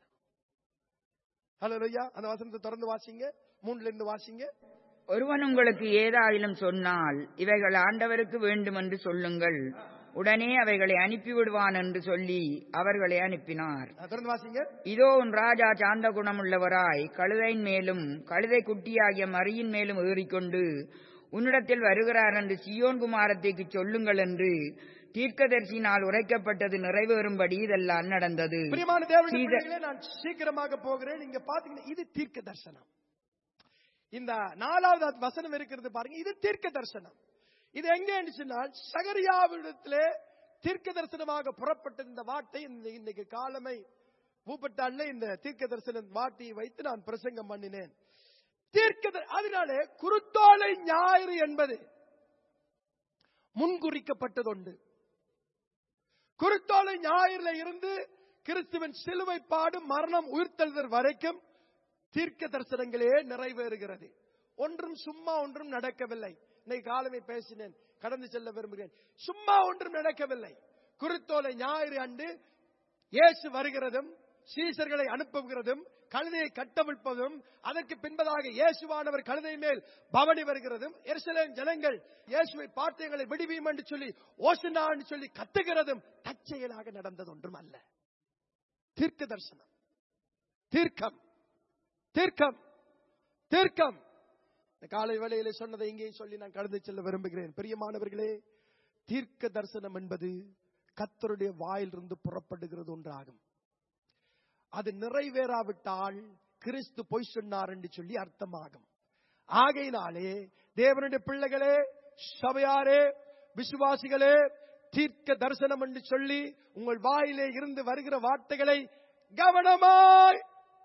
ஹலோ ஐயா அந்த வசனத்தை தொடர்ந்து வாசிங்க மூணுல இருந்து வாசிங்க ஒருவன் உங்களுக்கு ஏதாயிலும் சொன்னால் இவைகள் ஆண்டவருக்கு வேண்டும் என்று சொல்லுங்கள் உடனே அவைகளை அனுப்பிவிடுவான் என்று சொல்லி அவர்களை அனுப்பினார் அஹ், தொடர்ந்து வாசிங்க இதோ உன் ராஜா சாந்த குணமுள்ளவராய் கழுதையின் மேலும் கழுதை குட்டியாகிய மரியின் மேலும் ஏறிக்கொண்டு உன்னிடத்தில் வருகிறார் என்று சியோன் குமாரத்திற்கு சொல்லுங்கள் என்று தீர்க்கதரிசினால் உரைக்கப்பட்டது நிறைவேறும்படி இதெல்லாம் நடந்தது பிரியமான தேவனுடைய சீத- பிள்ளைகளே, நான் சீக்கிரமாக போகிறேன் இங்க பாத்தீங்கன்னா இது தீர்க்க தரிசனம் இந்த நாலாவது வசனம் இருக்கிறது பாருங்க இது தீர்க்க தரிசனம் இது எங்க சொன்னால் சகரியாவிடத்திலே தீர்க்க தரிசனமாக புறப்பட்ட இந்த வார்த்தை இந்த இன்னைக்கு காலமை பூப்பட்டாள்ல இந்த தீர்க்க தரிசன வார்த்தையை வைத்து நான் பிரசங்கம் பண்ணினேன் தீர்க்க த- அதனாலே குருத்தோலை ஞாயிறு என்பது முன்குறிக்கப்பட்டதுண்டு குருத்தோலை ஞாயிறுல இருந்து கிறிஸ்துவின் சிலுவை பாடு மரணம் உயிர்த்தெழுதல் வரைக்கும் தீர்க்க தரிசனங்களே நிறைவேறுகிறது ஒன்றும் சும்மா ஒன்றும் நடக்கவில்லை இன்னைக்கு காலமே பேசினேன் கடந்து செல்ல விரும்புகிறேன் சும்மா ஒன்றும் நடக்கவில்லை குருத்தோலை ஞாயிறு அன்று இயேசு வருகிறதும் சீசர்களை அனுப்புகிறதும் கழுதையை கட்டவிழ்ப்பதும் அதற்கு பின்பதாக இயேசுவானவர் கழுதை மேல் பவனி வருகிறதும் எருசலேம் ஜனங்கள் இயேசுவை பார்த்து எங்களை விடுவியும் என்று சொல்லி ஓசனா என்று சொல்லி கத்துகிறதும் தற்செயலாக நடந்தது ஒன்றும் அல்ல தீர்க்க தரிசனம் தீர்க்கம் தீர்க்கம் தீர்க்கம் இந்த காலை வேளையில சொன்னதை இங்கேயும் சொல்லி நான் கடந்து செல்ல விரும்புகிறேன் பிரியமானவர்களே தீர்க்க தரிசனம் என்பது கத்தருடைய வாயிலிருந்து புறப்படுகிறது ஒன்றாகும் அது நிறைவேறாவிட்டால் கிறிஸ்து பொய் சொன்னார் என்று சொல்லி அர்த்தமாகும் ஆகையினாலே தேவனுடைய பிள்ளைகளே சபையாரே விசுவாசிகளே தீர்க்க தரிசனம் என்று சொல்லி உங்கள் வாயிலே இருந்து வருகிற வார்த்தைகளை கவனமாய்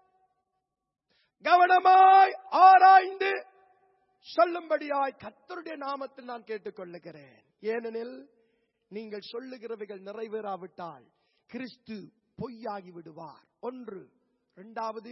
கவனமாய் ஆராய்ந்து சொல்லும்படியாய் கத்தருடைய நாமத்தில் நான் கேட்டுக்கொள்ளுகிறேன் ஏனெனில் நீங்கள் சொல்லுகிறவைகள் நிறைவேறாவிட்டால் கிறிஸ்து பொய்யாகி விடுவார் ஒன்று இரண்டாவது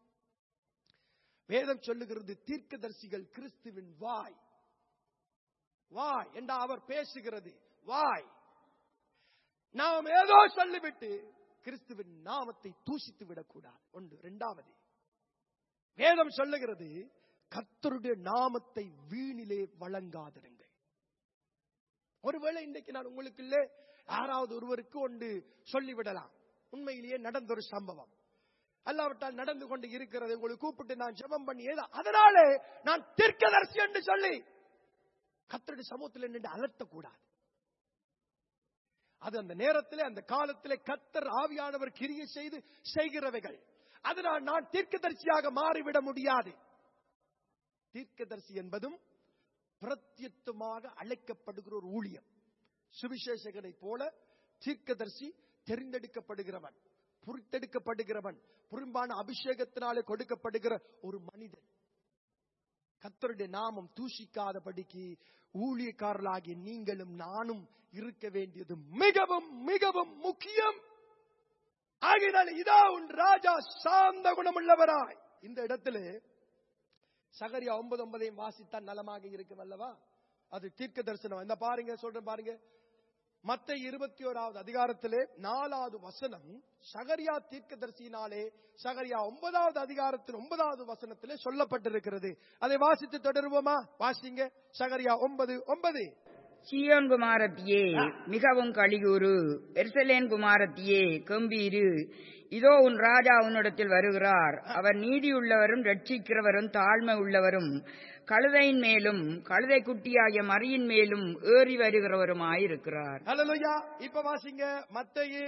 வேதம் சொல்லுகிறது தீர்க்கதரிசிகள் கிறிஸ்துவின் வாய் வாய் என்ற அவர் பேசுகிறது வாய் நாம் ஏதோ சொல்லிவிட்டு கிறிஸ்துவின் நாமத்தை தூசித்து விடக்கூடாது ஒன்று இரண்டாவது வேதம் சொல்லுகிறது கர்த்தருடைய நாமத்தை வீணிலே வழங்காதிருங்கள் ஒருவேளை இன்றைக்கு நான் உங்களுக்குள்ளே யாராவது ஒருவருக்கு ஒன்று சொல்லிவிடலாம் உண்மையிலேயே நடந்த ஒரு சம்பவம் அல்லாவிட்டால் நடந்து கொண்டு இருக்கிறது உங்களை கூப்பிட்டு நான் ஜெபம் பண்ணி ஏதோ அதனாலே நான் தீர்க்கதரிசி என்று சொல்லி கத்தருடைய சமூகத்தில் நின்று அலட்டக்கூடாது அது அந்த நேரத்திலே அந்த காலத்திலே கத்தர் ஆவியானவர் கிரியை செய்து செய்கிறவைகள் அதனால் நான் தீர்க்கதரிசியாக மாறிவிட முடியாது தீர்க்கதரிசி என்பதும் பிரத்யத்துவமாக அழைக்கப்படுகிற ஒரு ஊழியம் சுவிசேஷகனை போல தீர்க்கதரிசி தெரிந்தெடுக்கப்படுகிறவன் புரித்தெடுக்கப்படுகிறவன் புறம்பான அபிஷேகத்தினாலே கொடுக்கப்படுகிற ஒரு மனிதன் கத்தருடைய நாமம் தூஷிக்காதபடிக்கு ஊழியக்காரர்களாகிய நீங்களும் நானும் இருக்க வேண்டியது மிகவும் மிகவும் முக்கியம் ஆகையினால் இதா உன் ராஜா சாந்த குணமுள்ளவராய் இந்த இடத்திலே சகரியா ஒன்பது ஒன்பதையும் வாசித்தான் நலமாக இருக்கும் அல்லவா அது தீர்க்க தரிசனம் இந்த பாருங்க சொல்றேன் பாருங்க மத்த இருபத்தி ஓராவது அதிகாரத்திலே நாலாவது வசனம் சகரியா தீர்க்கதரிசியினாலே சகரியா ஒன்பதாவது அதிகாரத்தின் ஒன்பதாவது வசனத்திலே சொல்லப்பட்டிருக்கிறது அதை வாசித்து தொடருவோமா வாசிங்க சகரியா ஒன்பது ஒன்பது சீயோன் குமாரத்தியே மிகவும் கலிகூறு எர்சலேன் குமாரத்தியே கம்பீரு இதோ உன் ராஜா உன்னிடத்தில் வருகிறார் அவர் நீதியுள்ளவரும் ரட்சிக்கிறவரும் தாழ்மை உள்ளவரும் கழுதையின் மேலும் கழுதை குட்டியாகிய மரியின் மேலும் ஏறி வருகிறவருமாயிருக்கிறார் ஹalleluya இப்ப வாசிங்க மத்தேயு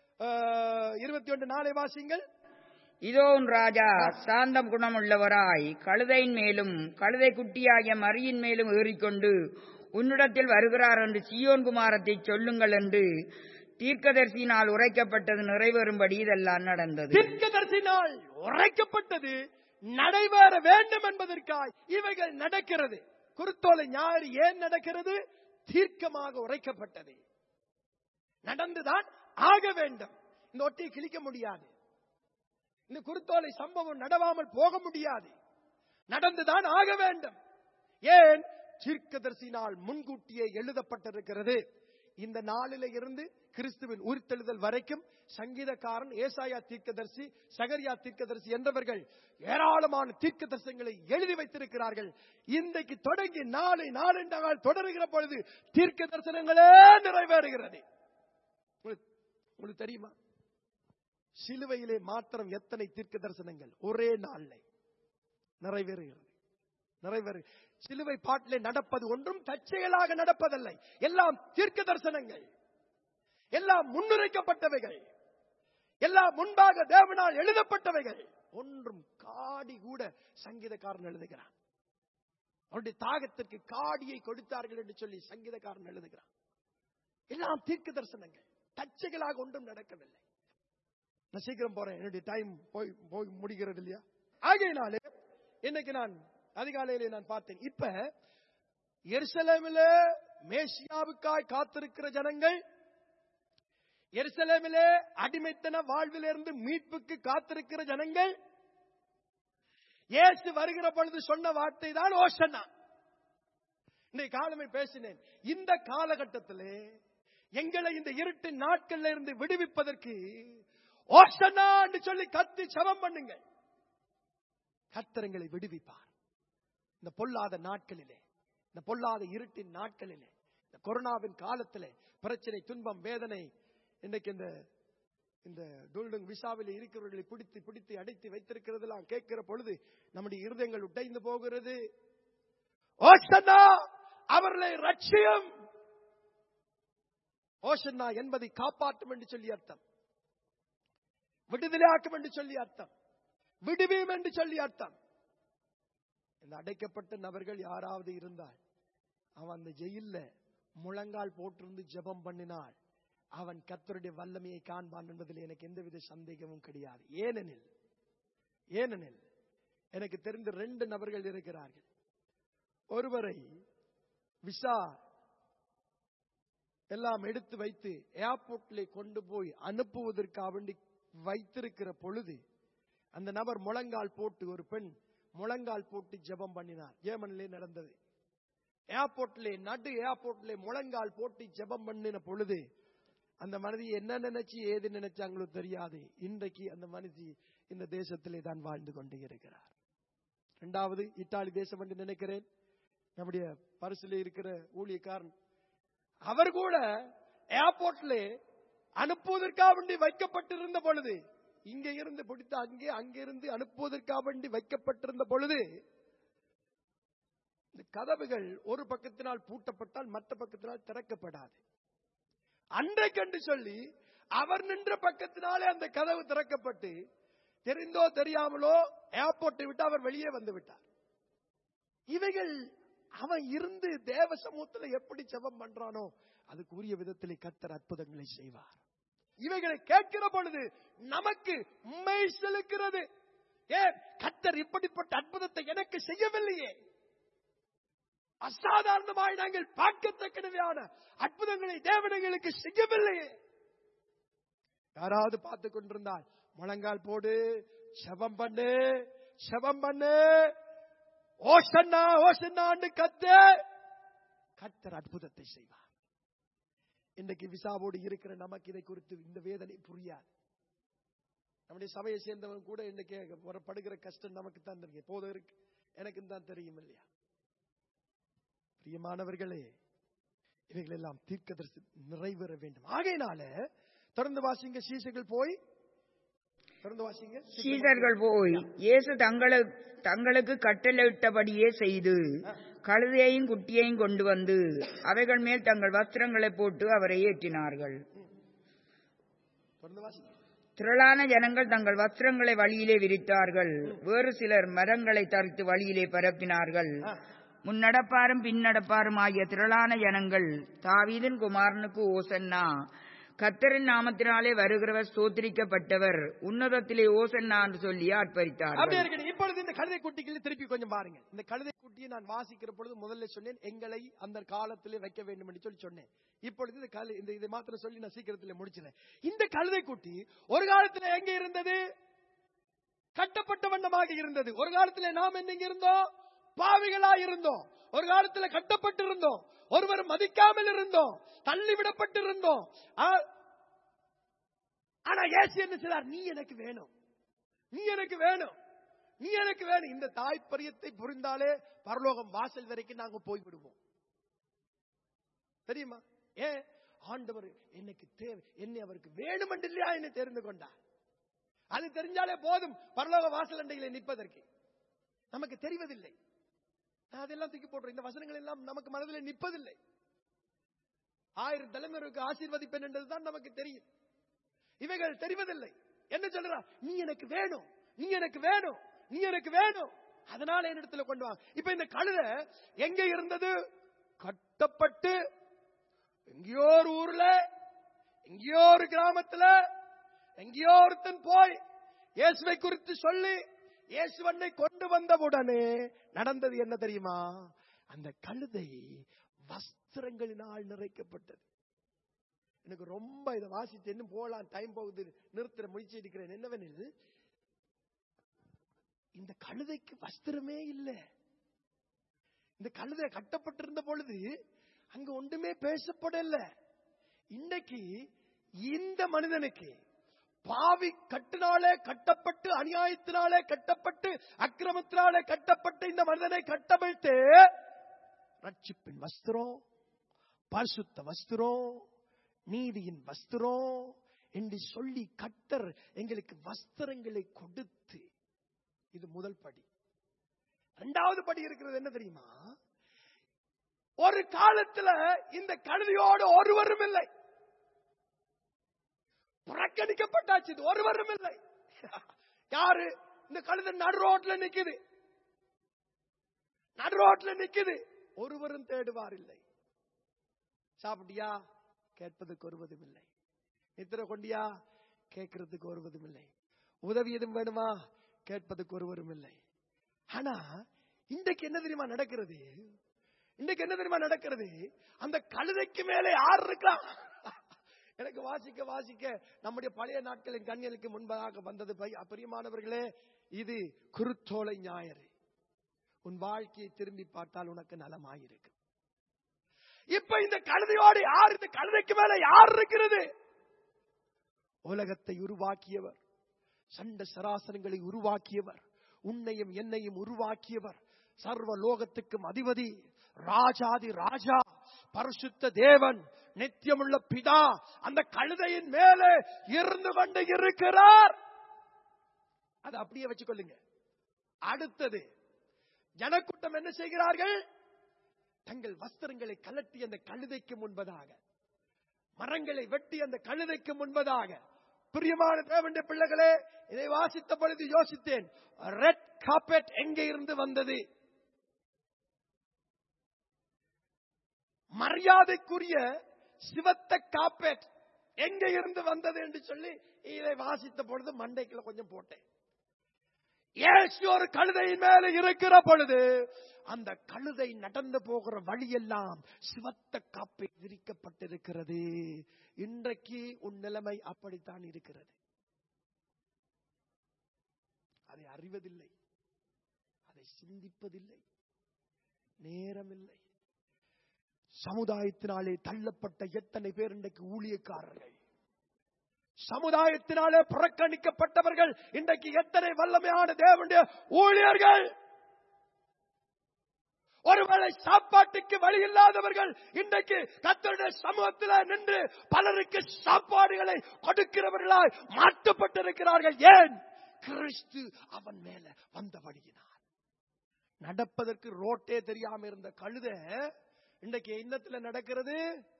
இருபத்தி ஒன்று நாளை வாசிங்கள் இதோ உன் ராஜா சாந்தம் குணமுள்ளவராய் கழுதையின் மேலும் கழுதை குட்டியாகிய மரியின் மேலும் ஏறிக்கொண்டு உன்னிடத்தில் வருகிறார் என்று சியோன் குமாரத்தை சொல்லுங்கள் என்று தீர்க்கதரிசியினால் உரைக்கப்பட்டது நிறைவேறும்படி இதெல்லாம் நடந்தது தீர்க்கதரிசினால் உரைக்கப்பட்டது நடைபெற வேண்டும் என்பதற்காய் இவைகள் நடக்கிறது குருத்தோலை ஞாயிறு ஏன் நடக்கிறது தீர்க்கமாக உரைக்கப்பட்டது நடந்துதான் ஆக வேண்டும் இந்த ஒட்டியை கிழிக்க முடியாது இந்த குருத்தோலை சம்பவம் நடவாமல் போக முடியாது நடந்துதான் ஆக வேண்டும் ஏன் தீர்க்கதரிசினால் முன்கூட்டியே எழுதப்பட்டிருக்கிறது இந்த நாளில இருந்து கிறிஸ்துவின் உயிர்த்தெழுதல் வரைக்கும் சங்கீதக்காரன் ஏசாயா தீர்க்கதரிசி சகரியா தீர்க்கதரிசி என்றவர்கள் ஏராளமான தீர்க்க தரிசனங்களை எழுதி வைத்திருக்கிறார்கள் இன்றைக்கு தொடங்கி நாளை நாளென்ற நாள் தொடருகிற பொழுது தீர்க்க தரிசனங்களே நிறைவேறுகிறது உங்களுக்கு உங்களுக்கு தெரியுமா சிலுவையிலே மாத்திரம் எத்தனை தீர்க்க தரிசனங்கள் ஒரே நாள்ல நிறைவேறுகிறது நிறைவேறு சிலுவை பாட்டிலே நடப்பது ஒன்றும் தற்செயலாக நடப்பதில்லை எல்லாம் தீர்க்க தரிசனங்கள் எல்லாம் முன்னுரைக்கப்பட்டவைகள் எல்லாம் முன்பாக தேவனால் எழுதப்பட்டவைகள் ஒன்றும் காடி கூட சங்கீதக்காரன் எழுதுகிறான் அவருடைய தாகத்திற்கு காடியை கொடுத்தார்கள் என்று சொல்லி சங்கீதக்காரன் எழுதுகிறான் எல்லாம் தீர்க்க தரிசனங்கள் தற்செயலாக ஒன்றும் நடக்கவில்லை நான் சீக்கிரம் போறேன் என்னுடைய டைம் போய் போய் முடிகிறது இல்லையா ஆகையினாலே இன்னைக்கு நான் அதிகாலையிலே நான் பார்த்தேன் இப்ப எருசலேமில மேசியாவுக்காய் காத்திருக்கிற ஜனங்கள் எருசலேமிலே அடிமைத்தன வாழ்விலிருந்து மீட்புக்கு காத்திருக்கிற ஜனங்கள் இயேசு வருகிற பொழுது சொன்ன வார்த்தை தான் ஓஷன்னா இன்றைய காலமே பேசினேன் இந்த காலகட்டத்திலே எங்களை இந்த இருட்டு நாட்கள்ல இருந்து விடுவிப்பதற்கு ஓஷன்னா என்று சொல்லி கத்தி சபம் பண்ணுங்கள் கர்த்தரங்களை விடுவிப்பார் இந்த பொல்லாத நாட்களிலே இந்த பொல்லாத இருட்டின் நாட்களிலே இந்த கொரோனாவின் காலத்திலே பிரச்சனை துன்பம் வேதனை இன்னைக்கு இந்த இந்த துல்டுங் விசாவில் இருக்கிறவர்களை பிடித்து பிடித்து அடைத்து வைத்திருக்கிறதெல்லாம் கேட்கிற பொழுது நம்முடைய இருதயங்கள் உடைந்து போகிறது ஓசன்னா அவர்களை ரட்சியம் ஓசன்னா என்பதை காப்பாற்றும் என்று சொல்லி அர்த்தம் விடுதலையாக்கும் என்று சொல்லி அர்த்தம் விடுவியும் என்று சொல்லி அர்த்தம் இந்த அடைக்கப்பட்ட நபர்கள் யாராவது இருந்தால் அவன் அந்த ஜெயில்ல முழங்கால் போட்டிருந்து ஜெபம் பண்ணினால் அவன் கத்தருடைய வல்லமையை காண்பான் என்பதில் எனக்கு எந்தவித சந்தேகமும் கிடையாது ஏனெனில் ஏனெனில் எனக்கு தெரிந்த ரெண்டு நபர்கள் இருக்கிறார்கள் ஒருவரை விசா எல்லாம் எடுத்து வைத்து ஏர்போர்ட்ல கொண்டு போய் அனுப்புவதற்காக வேண்டி வைத்திருக்கிற பொழுது அந்த நபர் முழங்கால் போட்டு ஒரு பெண் முழங்கால் போட்டு ஜெபம் பண்ணினார் ஏமனிலே நடந்தது ஏர்போர்ட்ல நடு ஏர்போர்ட்ல முழங்கால் போட்டு ஜெபம் பண்ணின பொழுது அந்த மனிதி என்ன நினைச்சு ஏது நினைச்சாங்களோ தெரியாது இன்றைக்கு அந்த மனிதி இந்த தேசத்திலே தான் வாழ்ந்து கொண்டு இருக்கிறார் இரண்டாவது இத்தாலி தேசம் என்று நினைக்கிறேன் நம்முடைய பரிசுல இருக்கிற ஊழியக்காரன் அவர் கூட ஏர்போர்ட்ல அனுப்புவதற்காக வேண்டி வைக்கப்பட்டிருந்த பொழுது இங்க இருந்து பிடித்து அங்கே அங்கிருந்து அனுப்புவதற்காக வேண்டி வைக்கப்பட்டிருந்த பொழுது இந்த கதவுகள் ஒரு பக்கத்தினால் பூட்டப்பட்டால் மற்ற பக்கத்தினால் திறக்கப்படாது அன்றைக்கென்று சொல்லி அவர் நின்ற பக்கத்தினாலே அந்த கதவு திறக்கப்பட்டு தெரிந்தோ தெரியாமலோ ஏர்போர்ட்டை விட்டு அவர் வெளியே வந்து விட்டார் இவைகள் அவன் இருந்து தேவ சமூகத்தில் எப்படி ஜெபம் பண்றானோ அதுக்குரிய விதத்திலே கத்தர் அற்புதங்களை செய்வார் இவைகளை கேட்கிற பொழுது நமக்கு உண்மை செலுக்கிறது ஏன் கத்தர் இப்படிப்பட்ட அற்புதத்தை எனக்கு செய்யவில்லையே அசாதாரணமாய் நாங்கள் பார்க்கத்தக்கனவையான அற்புதங்களை தேவனங்களுக்கு செய்யவில்லையே யாராவது பார்த்து கொண்டிருந்தால் முழங்கால் போடு செபம் பண்ணு செபம் பண்ணு ஓசன்னா ஓசன்னான்னு கத்து கத்தர் அற்புதத்தை செய்வார் இன்றைக்கு விசாவோடு இருக்கிற நமக்கு இதை குறித்து இந்த வேதனை புரியாது நம்முடைய சபையை சேர்ந்தவன் கூட இன்னைக்கு படுகிற கஷ்டம் நமக்கு தான் தெரியும் போதும் இருக்கு எனக்கு தான் தெரியும் இல்லையா பிரியமானவர்களே இவைகள் எல்லாம் தீர்க்கதரிசி நிறைவேற வேண்டும் ஆகையினால தொடர்ந்து வாசிங்க சீசர்கள் போய் தொடர்ந்து வாசிங்க சீடர்கள் போய் இயேசு தங்களுக்கு தங்களுக்கு கட்டளையிட்டபடியே செய்து கழுதையையும் குட்டியையும் கொண்டு வந்து அவைகள் மேல் தங்கள் வஸ்திரங்களை போட்டு அவரை ஏற்றினார்கள் தொடர்ந்து வாசிங்க திரளான ஜனங்கள் தங்கள் வஸ்திரங்களை வழியிலே விரித்தார்கள் வேறு சிலர் மரங்களை தரித்து வழியிலே பரப்பினார்கள் ஆ. முன்னடப்பாரும் பின்னடப்பாரும் ஆகிய திரளான ஜனங்கள் தாவீதின் குமாரனுக்கு ஓசன்னா கத்தரின் நாமத்தினாலே வருகிறவர் ஸ்தோத்திரிக்கப்பட்டவர் உன்னதத்திலே ஓசன்னா என்று சொல்லி அப்படியே ஆர்ப்பரித்தார்கள் இருக்கட்டும் இப்பொழுது இந்த கழுதை குட்டிகளை திருப்பி கொஞ்சம் பாருங்க இந்த கழுதை குட்டியை நான் வாசிக்கிற பொழுது முதல்ல சொன்னேன் எங்களை அந்த காலத்திலே வைக்க வேண்டும் என்று சொல்லி சொன்னேன் இப்பொழுது இந்த கழு இந்த இதை மாத்திரம் சொல்லி நான் சீக்கிரத்தில் முடிச்சிடறேன் இந்த கழுதை குட்டி ஒரு காலத்துல எங்க இருந்தது கட்டப்பட்ட வண்ணமாக இருந்தது ஒரு காலத்துல நாம் என்னங்க இருந்தோம் பாவிகளா இருந்தோம் ஒரு காலத்துல கட்டப்பட்டு இருந்தோம் ஒருவர் மதிக்காமல் இருந்தோம் தள்ளி விடப்பட்டிருந்தோம் ஆ- ஆனா இயேசு என்ன செய்தார் நீ எனக்கு வேணும் நீ எனக்கு வேணும் நீ எனக்கு வேணும் இந்த தாய்ப்பரியத்தை புரிந்தாலே பரலோகம் வாசல் வரைக்கும் நாங்க போய் விடுவோம் தெரியுமா ஏன் ஆண்டவர் எனக்கு தேவை என்னை அவருக்கு வேணும் என்று இல்லையா என்னை தெரிந்து கொண்டார் அது தெரிஞ்சாலே போதும் பரலோக வாசல் அண்டையிலே நிற்பதற்கு நமக்கு தெரிவதில்லை நான் அதெல்லாம் தூக்கி போடுறேன் இந்த வசனங்கள் எல்லாம் நமக்கு மனதில் நிற்பதில்லை ஆயிரம் தலைமுறைக்கு ஆசீர்வதிப்பேன் என்றதுதான் நமக்கு தெரியும் இவைகள் தெரிவதில்லை என்ன சொல்றா நீ எனக்கு வேணும் நீ எனக்கு வேணும் நீ எனக்கு வேணும் அதனால என்னிடத்துல கொண்டு வாங்க இப்ப இந்த கழுதை எங்க இருந்தது கட்டப்பட்டு எங்கேயோ ஒரு ஊர்ல எங்கேயோ ஒரு கிராமத்துல எங்கேயோ ஒருத்தன் போய் இயேசுவை குறித்து சொல்லி இயேசுவனை கொண்டு வந்த உடனே நடந்தது என்ன தெரியுமா அந்த கழுதை வஸ்திரங்களினால் நிறைக்கப்பட்டது எனக்கு ரொம்ப இதை வாசித்து இன்னும் போலாம் டைம் போகுது நிறுத்துற முயற்சி இருக்கிறேன் என்னவெனில் இந்த கழுதைக்கு வஸ்திரமே இல்லை இந்த கழுதை கட்டப்பட்டிருந்த பொழுது அங்க ஒன்றுமே பேசப்படல இன்னைக்கு இந்த மனிதனுக்கு பாவி கட்டினாலே கட்டப்பட்டு அநியாயத்தினாலே கட்டப்பட்டு அக்கிரமத்தினாலே கட்டப்பட்டு இந்த மனிதனை கட்டமைத்து ரட்சிப்பின் வஸ்திரம் பரிசுத்த வஸ்திரம் நீதியின் வஸ்திரம் என்று சொல்லி கட்டர் எங்களுக்கு வஸ்திரங்களை கொடுத்து இது முதல் படி இரண்டாவது படி இருக்கிறது என்ன தெரியுமா ஒரு காலத்துல இந்த கழுதியோடு ஒருவரும் இல்லை புறக்கணிக்கப்பட்டாச்சு இது ஒருவரும் இல்லை யாரு இந்த கழுதை நடு ரோட்ல நிக்குது நடு ரோட்ல நிக்குது ஒருவரும் தேடுவார் இல்லை சாப்பிட்டியா கேட்பதற்கு ஒருவதும் இல்லை நித்திர கொண்டியா கேட்கறதுக்கு ஒருவதும் இல்லை உதவி எதுவும் வேணுமா கேட்பதற்கு ஒருவரும் இல்லை ஆனா இன்றைக்கு என்ன தெரியுமா நடக்கிறது இன்றைக்கு என்ன தெரியுமா நடக்கிறது அந்த கழுதைக்கு மேலே யார் இருக்கா எனக்கு வாசிக்க வாசிக்க நம்முடைய பழைய நாட்களின் கண்களுக்கு முன்பதாக வந்தது பை- பிரியமானவர்களே இது குருத்தோலை ஞாயிறு உன் வாழ்க்கையை திரும்பி பார்த்தால் உனக்கு நலமாயிருக்கு இப்ப இந்த கழுதையோடு யார் இந்த கழுதைக்கு மேல யார் இருக்கிறது உலகத்தை உருவாக்கியவர் சண்ட சராசரங்களை உருவாக்கியவர் உன்னையும் என்னையும் உருவாக்கியவர் சர்வ லோகத்துக்கும் அதிபதி ராஜாதி ராஜா பரிசுத்த தேவன் நித்தியமுள்ள பிதா அந்த கழுதையின் மேலே இருந்து கொண்டு இருக்கிறார் அதை அப்படியே வச்சுக்கொள்ளுங்க அடுத்தது ஜனக்கூட்டம் என்ன செய்கிறார்கள் தங்கள் வஸ்திரங்களை கலட்டி அந்த கழுதைக்கு முன்பதாக மரங்களை வெட்டி அந்த கழுதைக்கு முன்பதாக பிரியமான தேவனுடைய பிள்ளைகளே இதை வாசித்த பொழுது யோசித்தேன் ரெட் காப்பெட் எங்கே இருந்து வந்தது மரியாதைக்குரிய சிவத்த காப்பெட் எங்க இருந்து வந்தது என்று சொல்லி இதை வாசித்த பொழுது மண்டைக்குள்ள கொஞ்சம் போட்டேன் இயேசு ஒரு கழுதையின் மேல இருக்கிற பொழுது அந்த கழுதை நடந்து போகிற வழியெல்லாம் சிவத்த காப்பை விரிக்கப்பட்டிருக்கிறது இன்றைக்கு உன் நிலைமை அப்படித்தான் இருக்கிறது அதை அறிவதில்லை அதை சிந்திப்பதில்லை நேரமில்லை சமுதாயத்தினாலே தள்ளப்பட்ட எத்தனை பேர் இன்றைக்கு ஊழியக்காரர்கள் சமுதாயத்தினாலே புறக்கணிக்கப்பட்டவர்கள் இன்றைக்கு எத்தனை வல்லமையான தேவனுடைய ஊழியர்கள் ஒருவேளை சாப்பாட்டுக்கு வழி இல்லாதவர்கள் இன்றைக்கு கத்தருடைய சமூகத்தில் நின்று பலருக்கு சாப்பாடுகளை கொடுக்கிறவர்களாய் மாற்றப்பட்டிருக்கிறார்கள் ஏன் கிறிஸ்து அவன் மேல வந்தபடியினார் நடப்பதற்கு ரோட்டே தெரியாம இருந்த கழுதை இன்றைக்கு இன்னத்துல நடக்கிறது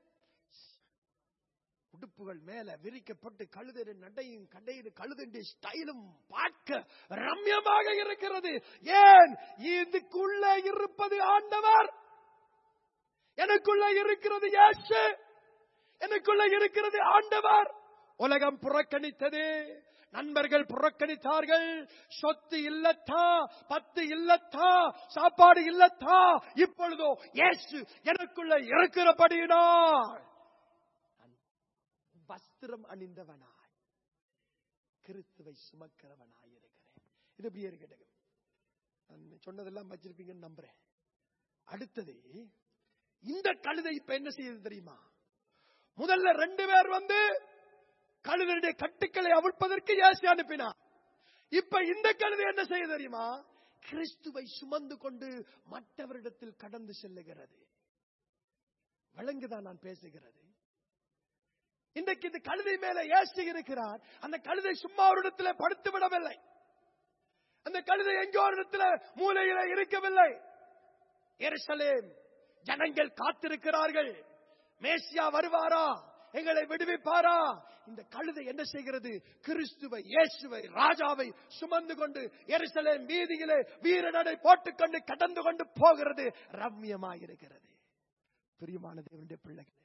உடுப்புகள் மேல விரிக்கப்பட்டு கழுதை நடையும் கடையின் கழுதண்டிய ஸ்டைலும் பார்க்க ரம்யமாக இருக்கிறது ஏன் இதுக்குள்ள இருப்பது ஆண்டவர் எனக்குள்ள இருக்கிறது இயேசு எனக்குள்ள இருக்கிறது ஆண்டவர் உலகம் புறக்கணித்தது நண்பர்கள் புறக்கணித்தார்கள் சொத்து இல்லத்தா பத்து இல்லத்தா சாப்பாடு இல்லத்தா இப்பொழுதோ இயேசு எனக்குள்ள இருக்கிறபடியினால் நான் வஸ்திரம் அணிந்தவனாய் கிறிஸ்துவை சுமக்கிறவனாய் இருக்கிறேன் இது இப்படியே இருக்கட்டும் நான் சொன்னதெல்லாம் வச்சிருப்பீங்கன்னு நம்புறேன் அடுத்தது இந்த கழுதை இப்ப என்ன செய்யுது தெரியுமா முதல்ல ரெண்டு பேர் வந்து கழுதையுடைய கட்டுக்களை அவிழ்ப்பதற்கு இயேசு அனுப்பினார் இப்ப இந்த கழுதை என்ன செய்ய தெரியுமா கிறிஸ்துவை சுமந்து கொண்டு மற்றவரிடத்தில் கடந்து செல்லுகிறது விளங்குதான் நான் பேசுகிறது இன்றைக்கு இந்த கழுதை மேல ஏசி இருக்கிறார் அந்த கழுதை சும்மா ஒரு இடத்துல படுத்து விடவில்லை அந்த கழுதை எங்கோ ஒரு இடத்துல மூலையில இருக்கவில்லை எருசலேம் ஜனங்கள் காத்திருக்கிறார்கள் மேசியா வருவாரா எங்களை விடுவிப்பாரா இந்த கழுதை என்ன செய்கிறது கிறிஸ்துவை இயேசுவை ராஜாவை சுமந்து கொண்டு எருசலேம் வீதியிலே வீரநடை போட்டுக்கொண்டு கடந்து கொண்டு போகிறது ரம்யமாயிருக்கிறது பிரியமான தேவனுடைய பிள்ளைகளே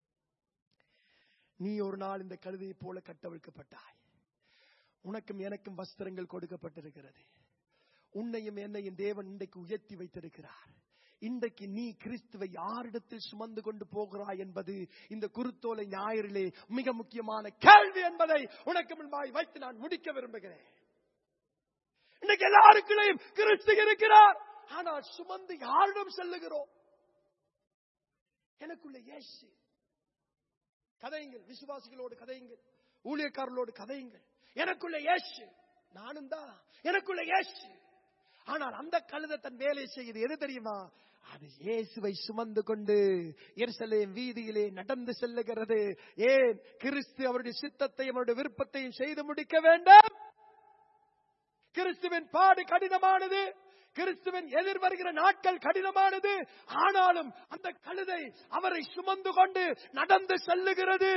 நீ ஒரு நாள் இந்த கழுதையை போல கட்டவிழ்க்கப்பட்டாய் உனக்கும் எனக்கும் வஸ்திரங்கள் கொடுக்கப்பட்டிருக்கிறது உன்னையும் என்னையும் தேவன் இன்றைக்கு உயர்த்தி வைத்திருக்கிறார் இன்றைக்கு நீ கிறிஸ்துவை யாரிடத்தில் சுமந்து கொண்டு போகிறாய் என்பது இந்த குருத்தோலை ஞாயிறிலே மிக முக்கியமான கேள்வி என்பதை உனக்கு முன்பாய் வைத்து நான் முடிக்க விரும்புகிறேன் இன்னைக்கு எல்லாருக்குள்ளையும் கிறிஸ்து இருக்கிறார் ஆனால் சுமந்து யாரிடம் செல்லுகிறோம் எனக்குள்ள இயேசு கதையுங்கள் விசுவாசிகளோடு கதையுங்கள் ஊழியக்காரர்களோடு கதையுங்கள் எனக்குள்ள இயேசு நானும் தான் எனக்குள்ள இயேசு ஆனால் அந்த கழுதை தன் வேலை செய்யுது எது தெரியுமா அது இயேசுவை சுமந்து கொண்டு எருசலேம் வீதியிலே நடந்து செல்லுகிறது ஏன் கிறிஸ்து அவருடைய சித்தத்தையும் அவருடைய விருப்பத்தையும் செய்து முடிக்க வேண்டும் கிறிஸ்துவின் பாடு கடினமானது கிறிஸ்துவின் எதிர் வருகிற நாட்கள் கடினமானது ஆனாலும் அந்த கழுதை அவரை சுமந்து கொண்டு நடந்து செல்லுகிறது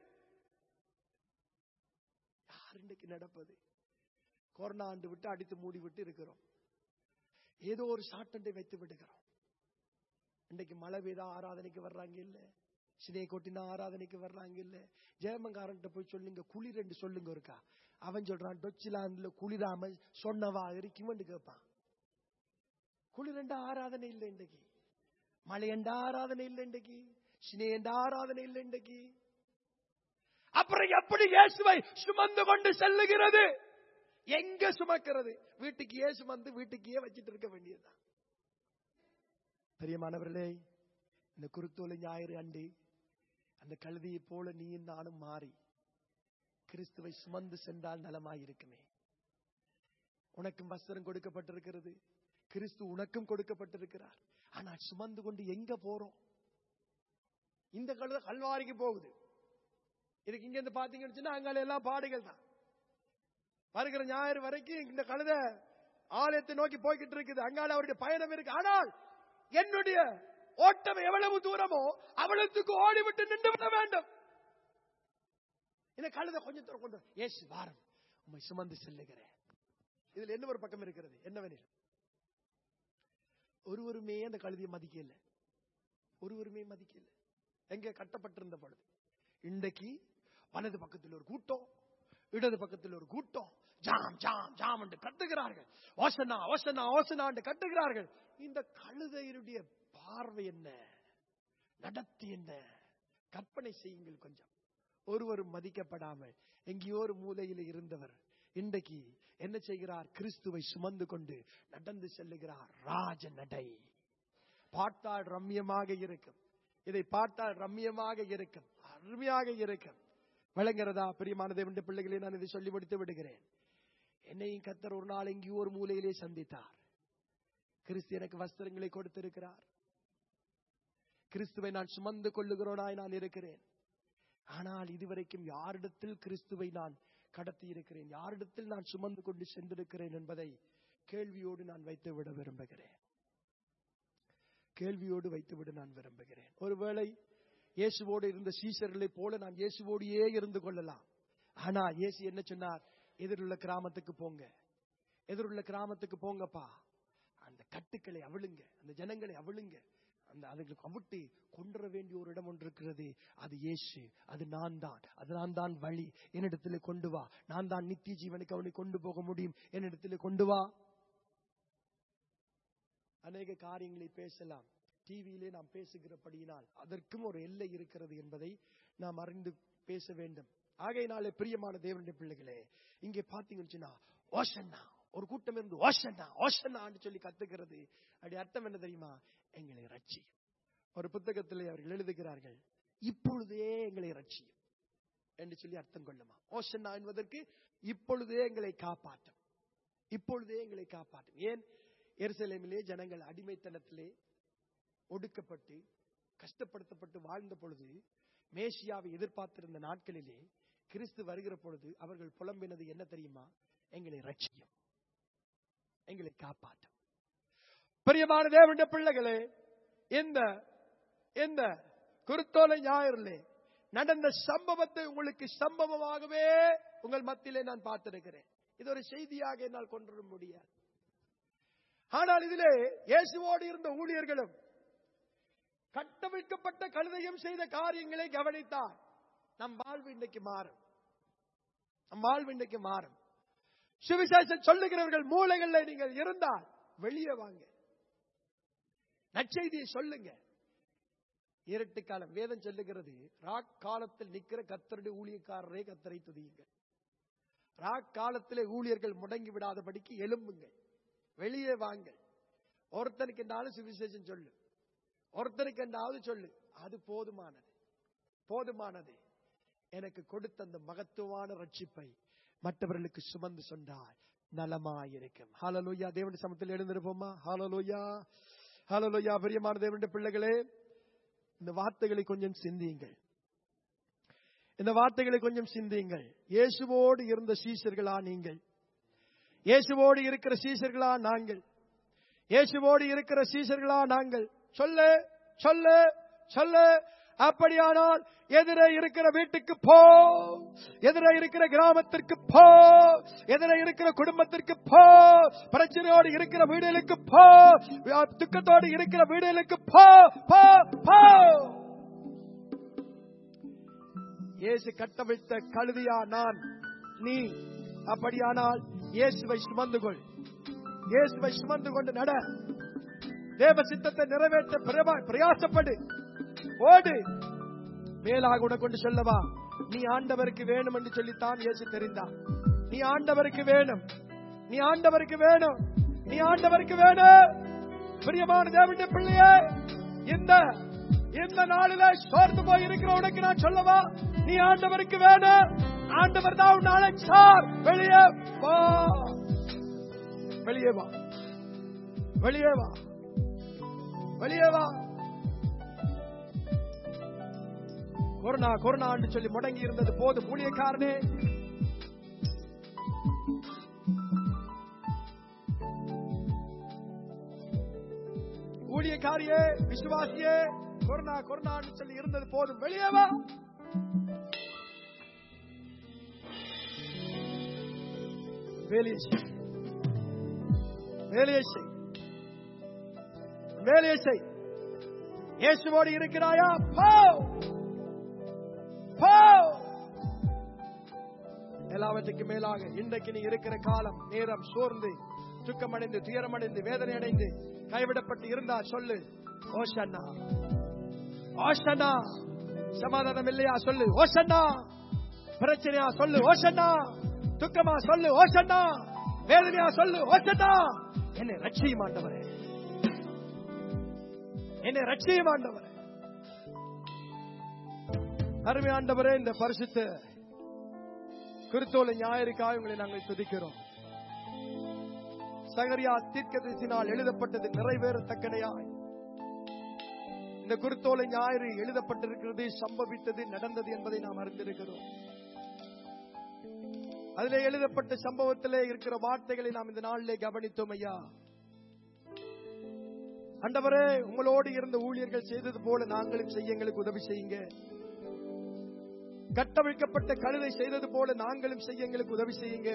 யார் இன்னைக்கு நடப்பது கொரோனா ஆண்டு விட்டு அடித்து மூடி விட்டு இருக்கிறோம் ஏதோ ஒரு சாட்டண்டை வைத்து விடுகிறோம் இன்னைக்கு மழை பெய்தா ஆராதனைக்கு வர்றாங்க இல்ல சினையை கொட்டினா ஆராதனைக்கு வர்றாங்க இல்ல ஜெயமங்காரன்ட்ட போய் சொல்லுங்க குளிர் என்று சொல்லுங்க இருக்கா அவன் சொல்றான் டொச்சிலாந்துல குளிராம சொன்னவா இருக்குமென்று கேட்பான் குளிரண்ட ஆராதனை இல்லை இன்றைக்கு மழையண்ட ஆராதனை இல்லை இன்றைக்கு சினேண்ட ஆராதனை இல்லை இன்றைக்கு அப்புறம் எப்படி இயேசுவை சுமந்து கொண்டு செல்லுகிறது எங்க சுமக்கிறது வீட்டுக்கு ஏ சுமந்து வீட்டுக்கே வச்சிட்டு இருக்க வேண்டியதுதான் பெரியமானவர்களே இந்த குருத்தோலை ஞாயிறு அண்டு அந்த கழுதியை போல நீயும் நானும் மாறி கிறிஸ்துவை சுமந்து சென்றால் நலமாயிருக்குமே உனக்கும் வஸ்திரம் கொடுக்கப்பட்டிருக்கிறது கிறிஸ்து உனக்கும் கொடுக்கப்பட்டிருக்கிறார் ஆனால் சுமந்து கொண்டு எங்க போறோம் இந்த கழுதை கல்வாரிக்கு போகுது இதுக்கு இங்க இருந்து பாத்தீங்கன்னு சொன்னா அங்கால எல்லாம் பாடுகள் தான் வருகிற ஞாயிறு வரைக்கும் இந்த கழுதை ஆலயத்தை நோக்கி போய்கிட்டு இருக்குது அங்கால அவருடைய பயணம் இருக்கு ஆனால் என்னுடைய ஓட்டம் எவ்வளவு தூரமோ அவ்வளவுக்கு ஓடிவிட்டு நின்று விட வேண்டும் இந்த கழுதை கொஞ்சம் தூரம் கொண்டு ஏசு வாரம் உண்மை சுமந்து செல்லுகிறேன் இதுல என்ன ஒரு பக்கம் இருக்கிறது என்னவெனில் ஒருவருமே அந்த கழுதியை மதிக்கல ஒருவருமே மதிக்கல எங்க கட்டப்பட்டிருந்த பொழுது இன்றைக்கு வலது பக்கத்தில் ஒரு கூட்டம் இடது பக்கத்தில் ஒரு கூட்டம் ஜாம் ஜாம் ஜாம் என்று கட்டுகிறார்கள் ஓசனா ஓசனா ஓசனா என்று கட்டுகிறார்கள் இந்த கழுதையினுடைய பார்வை என்ன நடத்தி என்ன கற்பனை செய்யுங்கள் கொஞ்சம் ஒருவரும் மதிக்கப்படாமல் எங்கேயோ ஒரு மூலையில் இருந்தவர் இன்றைக்கு என்ன செய்கிறார் கிறிஸ்துவை சுமந்து கொண்டு நடந்து செல்லுகிறார் ராஜ நடை பார்த்தால் ரம்யமாக இருக்கும் இதை பார்த்தால் ரம்யமாக இருக்கும் அருமையாக இருக்கும் விளங்குறதா பிரியமான தேவனுடைய பிள்ளைகளே நான் இதை சொல்லி முடித்து விடுகிறேன் என்னையும் கத்தர் ஒரு நாள் எங்கேயோ ஒரு மூலையிலே சந்தித்தார் கிறிஸ்து எனக்கு வஸ்திரங்களை கொடுத்திருக்கிறார் கிறிஸ்துவை நான் சுமந்து கொள்ளுகிறோனாய் நான் இருக்கிறேன் ஆனால் இதுவரைக்கும் யாரிடத்தில் கிறிஸ்துவை நான் கடத்தி இருக்கிறேன் யாரிடத்தில் நான் சுமந்து கொண்டு சென்றிருக்கிறேன் என்பதை கேள்வியோடு நான் வைத்து விட விரும்புகிறேன் கேள்வியோடு வைத்துவிட நான் விரும்புகிறேன் ஒருவேளை இயேசுவோடு இருந்த சீசர்களைப் போல நான் இயேசுவோடையே இருந்து கொள்ளலாம் ஆனா இயேசு என்ன சொன்னார் எதிருள்ள கிராமத்துக்கு போங்க எதிருள்ள கிராமத்துக்கு போங்கப்பா அந்த கட்டுக்களை அவிழுங்க அந்த ஜனங்களை அவிழுங்க அந்த அதுங்களுக்கு அவிட்டு கொண்டுற வேண்டிய ஒரு இடம் ஒன்று இருக்கிறது அது இயேசு அது நான் தான் அது நான் தான் வழி என்னிடத்தில் கொண்டு வா நான் தான் நித்திய ஜீவனுக்கு அவனை கொண்டு போக முடியும் என்னிடத்தில் கொண்டு வா அநேக காரியங்களை பேசலாம் டிவியிலே நாம் பேசுகிறபடியினால் அதற்கும் ஒரு எல்லை இருக்கிறது என்பதை நாம் அறிந்து பேச வேண்டும் ஆகையினாலே பிரியமான தேவனுடைய பிள்ளைகளே இங்கே பாத்தீங்கன்னு சொன்னா ஓஷன்னா ஒரு கூட்டம் இருந்து ஓஷன்னா ஓஷன்னான்னு சொல்லி கத்துக்கிறது அப்படி அர்த்தம் என்ன தெரியுமா எங்களை ரட்சியும் ஒரு புத்தகத்திலே அவர்கள் எழுதுகிறார்கள் இப்பொழுதே எங்களை ரட்சியும் என்று சொல்லி அர்த்தம் கொள்ளுமா ஓஷன்னா என்பதற்கு இப்பொழுதே எங்களை காப்பாற்றும் இப்பொழுதே எங்களை காப்பாற்றும் ஏன் எருசலேமிலே ஜனங்கள் அடிமைத்தனத்திலே ஒடுக்கப்பட்டு கஷ்டப்படுத்தப்பட்டு வாழ்ந்த பொழுது மேசியாவை எதிர்பார்த்திருந்த நாட்களிலே கிறிஸ்து வருகிற பொழுது அவர்கள் புலம்பினது என்ன தெரியுமா எங்களை ரட்சியும் எங்களை காப்பாற்றும் பிரியமான தேவனுடைய பிள்ளைகளே இந்த இந்த குருத்தோலை ஞாயிறிலே நடந்த சம்பவத்தை உங்களுக்கு சம்பவமாகவே உங்கள் மத்தியிலே நான் பார்த்திருக்கிறேன் இது ஒரு செய்தியாக என்னால் கொண்டு வர முடியாது ஆனால் இதிலே இயேசுவோடு இருந்த ஊழியர்களும் கட்டமைக்கப்பட்ட கழுதையும் செய்த காரியங்களை கவனித்தார் நம் வாழ்வு இன்றைக்கு மாறும் நம் வாழ்வு இன்றைக்கு மாறும் சுவிசேஷம் சொல்லுகிறவர்கள் மூளைகள்ல நீங்கள் இருந்தால் வெளியே வாங்க நற்செய்தியை சொல்லுங்க இருட்டு காலம் வேதம் சொல்லுகிறது ராக் காலத்தில் நிக்கிற கத்தருடைய ஊழியக்காரரே கத்தரை துதியுங்கள் ராக் காலத்திலே ஊழியர்கள் முடங்கி விடாதபடிக்கு எலும்புங்க வெளியே வாங்க ஒருத்தனுக்கு என்றாலும் சுவிசேஷம் சொல்லு ஒருத்தனுக்கு என்றாவது சொல்லு அது போதுமானது போதுமானது எனக்கு கொடுத்த அந்த மகத்துவமான ரட்சிப்பை மற்றவர்களுக்கு சுமந்து சொன்னால் நலமாயிருக்கும் ஹalleluya தேவனுடைய சமத்தில் எழுந்திருப்போமா ஹalleluya ஹalleluya பிரியமான தேவனுடைய பிள்ளைகளே இந்த வார்த்தைகளை கொஞ்சம் சிந்தியுங்கள் இந்த வார்த்தைகளை கொஞ்சம் சிந்தியுங்கள் இயேசுவோடு இருந்த சீஷர்களா நீங்கள் இயேசுவோடு இருக்கிற சீஷர்களா நாங்கள் இயேசுவோடு இருக்கிற சீஷர்களா நாங்கள் சொல்லு சொல்லு சொல்லு அப்படியானால் எதிரே இருக்கிற வீட்டுக்கு போ எதிரே இருக்கிற கிராமத்திற்கு போ எதிரே இருக்கிற குடும்பத்திற்கு போ பிரச்சனையோடு இருக்கிற வீடுகளுக்கு போ துக்கத்தோடு இருக்கிற வீடுகளுக்கு போ போ போ இயேசு கட்டவிழ்த்த கழுதியா நான் நீ அப்படியானால் இயேசுவை சுமந்து கொள் இயேசுவை சுமந்து கொண்டு நட தேவ சித்தத்தை நிறைவேற்ற பிரபா- பிரயாசப்படு ஓடு மேலாக உனக்கு கொண்டு சொல்லவா நீ ஆண்டவருக்கு வேணும் என்று சொல்லித்தான் இயேசு தெரிந்தான் நீ ஆண்டவருக்கு வேணும் நீ ஆண்டவருக்கு வேணும் நீ ஆண்டவருக்கு வேணும் பிரியமான தேவனுடைய பிள்ளையே இந்த இந்த நாளில சோர்ந்து போய் இருக்கிற உனக்கு நான் சொல்லவா நீ ஆண்டவருக்கு வேணும் ஆண்டவர் தான் உன்னை அழைச்சார் வெளியே வா வெளியே வா வெளியே வா வெளியே வா கொரோனா கொரோனா சொல்லி முடங்கி இருந்தது போதும் ஊழியக்காரனே ஊழியக்காரியே விசுவாசியே கொரோனா கொரோனா சொல்லி இருந்தது போதும் வெளியே வா வேலையை செய் வேலையை செய் வேலையை செய் இயேசுவோடு இருக்கிறாயா போ போ எல்லாவற்றுக்கும் மேலாக இன்றைக்கு நீ இருக்கிற காலம் நேரம் சோர்ந்து துக்கமடைந்து துயரமடைந்து வேதனை அடைந்து கைவிடப்பட்டு இருந்தா சொல்லு ஓஷன்னா ஓஷன்னா சமாதானம் இல்லையா சொல்லு ஓஷன்னா பிரச்சனையா சொல்லு ஓஷன்னா துக்கமா சொல்லு ஓஷன்னா வேதனையா சொல்லு ஓஷன்னா என்னை ரட்சியும் ஆண்டவரே என்னை ரட்சியும் ஆண்டவரே அருமை ஆண்டவரே இந்த பரிசுத்த கிறிஸ்தோல ஞாயிறுக்காக உங்களை நாங்கள் துதிக்கிறோம் சகரியா தீர்க்கதரிசினால் எழுதப்பட்டது நிறைவேறத்தக்கனையாய் இந்த குருத்தோலை ஞாயிறு எழுதப்பட்டிருக்கிறது சம்பவித்தது நடந்தது என்பதை நாம் அறிந்திருக்கிறோம் அதிலே எழுதப்பட்ட சம்பவத்திலே இருக்கிற வார்த்தைகளை நாம் இந்த நாளிலே கவனித்தோம் ஐயா அண்டவரே உங்களோடு இருந்த ஊழியர்கள் செய்தது போல நாங்களும் செய்ய எங்களுக்கு உதவி செய்யுங்க கட்டவிழ்க்கப்பட்ட கழுதை செய்தது போல நாங்களும் செய்ய எங்களுக்கு உதவி செய்யுங்க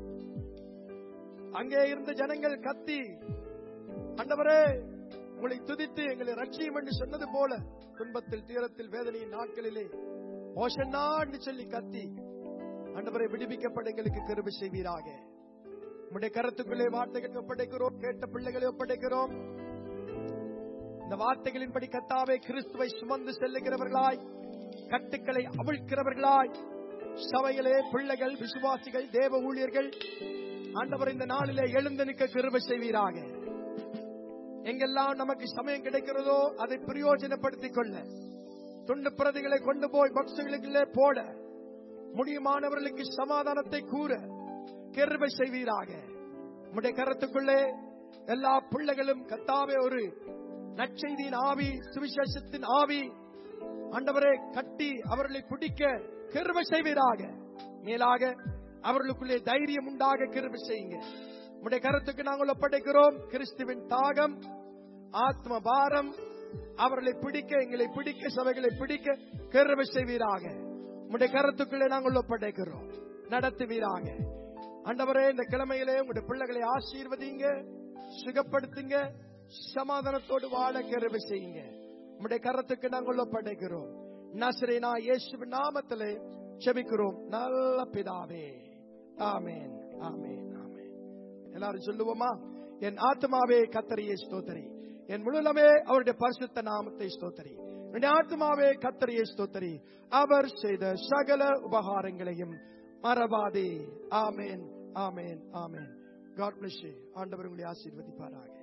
அங்கே இருந்த ஜனங்கள் கத்தி அண்டவரே உங்களை துதித்து எங்களை ரட்சியும் என்று சொன்னது போல துன்பத்தில் தீரத்தில் வேதனையின் நாட்களிலே ஓஷன்னா என்று சொல்லி கத்தி அண்டவரை விடுவிக்கப்பட எங்களுக்கு கருவு செய்வீராக உம்முடைய கருத்துக்குள்ளே வார்த்தைகளை ஒப்படைக்கிறோம் கேட்ட பிள்ளைகளை ஒப்படைக்கிறோம் இந்த வார்த்தைகளின்படி கத்தாவே கிறிஸ்துவை சுமந்து செல்லுகிறவர்களாய் கட்டுக்களை அவிழ்க்கிறவர்களாய் சபையிலே பிள்ளைகள் விசுவாசிகள் தேவ ஊழியர்கள் ஆண்டவர் இந்த நாளிலே எழுந்து நிற்க கிருபை செய்வீராக எங்கெல்லாம் நமக்கு சமயம் கிடைக்கிறதோ அதை பிரயோஜனப்படுத்திக் கொள்ள துண்டு பிரதிகளை கொண்டு போய் பக்ஸுகளுக்குள்ளே போட முடியுமானவர்களுக்கு சமாதானத்தை கூற கிருபை செய்வீராக உம்முடைய கருத்துக்குள்ளே எல்லா பிள்ளைகளும் கத்தாவே ஒரு நற்செய்தியின் ஆவி சுவிசேஷத்தின் ஆவி ஆண்டவரை கட்டி அவர்களை பிடிக்க கிருபை செய்வீராக மேலாக அவர்களுக்குள்ளே தைரியம் உண்டாக கிருபை செய்யுங்க உடைய கருத்துக்கு நாங்கள் ஒப்படைக்கிறோம் கிறிஸ்துவின் தாகம் ஆத்ம பாரம் அவர்களை பிடிக்க எங்களை பிடிக்க சபைகளை பிடிக்க கிருபை செய்வீராக உடைய கருத்துக்குள்ளே நாங்கள் ஒப்படைக்கிறோம் நடத்துவீராக ஆண்டவரே இந்த கிழமையிலே உங்களுடைய பிள்ளைகளை ஆசீர்வதிங்க சுகப்படுத்துங்க சமாதானத்தோடு வாழ கிருபை செய்யுங்க உம்முடைய கரத்துக்கு நாங்கள் ஒப்படைக்கிறோம் நசரேனா இயேசுவின் நாமத்திலே செபிக்கிறோம் நல்ல பிதாவே ஆமென் ஆமென் ஆமென் எல்லாரும் சொல்லுவோமா என் ஆத்மாவே கத்தரியே ஸ்தோத்தரி என் முழுலமே அவருடைய பரிசுத்த நாமத்தை ஸ்தோத்தரி என்னுடைய ஆத்மாவே கத்தரியை ஸ்தோத்தரி அவர் செய்த சகல உபகாரங்களையும் மறவாதே ஆமேன் ஆமேன் ஆமேன் காட் பிளஸ் ஆண்டவர் உங்களை ஆசீர்வதிப்பாராக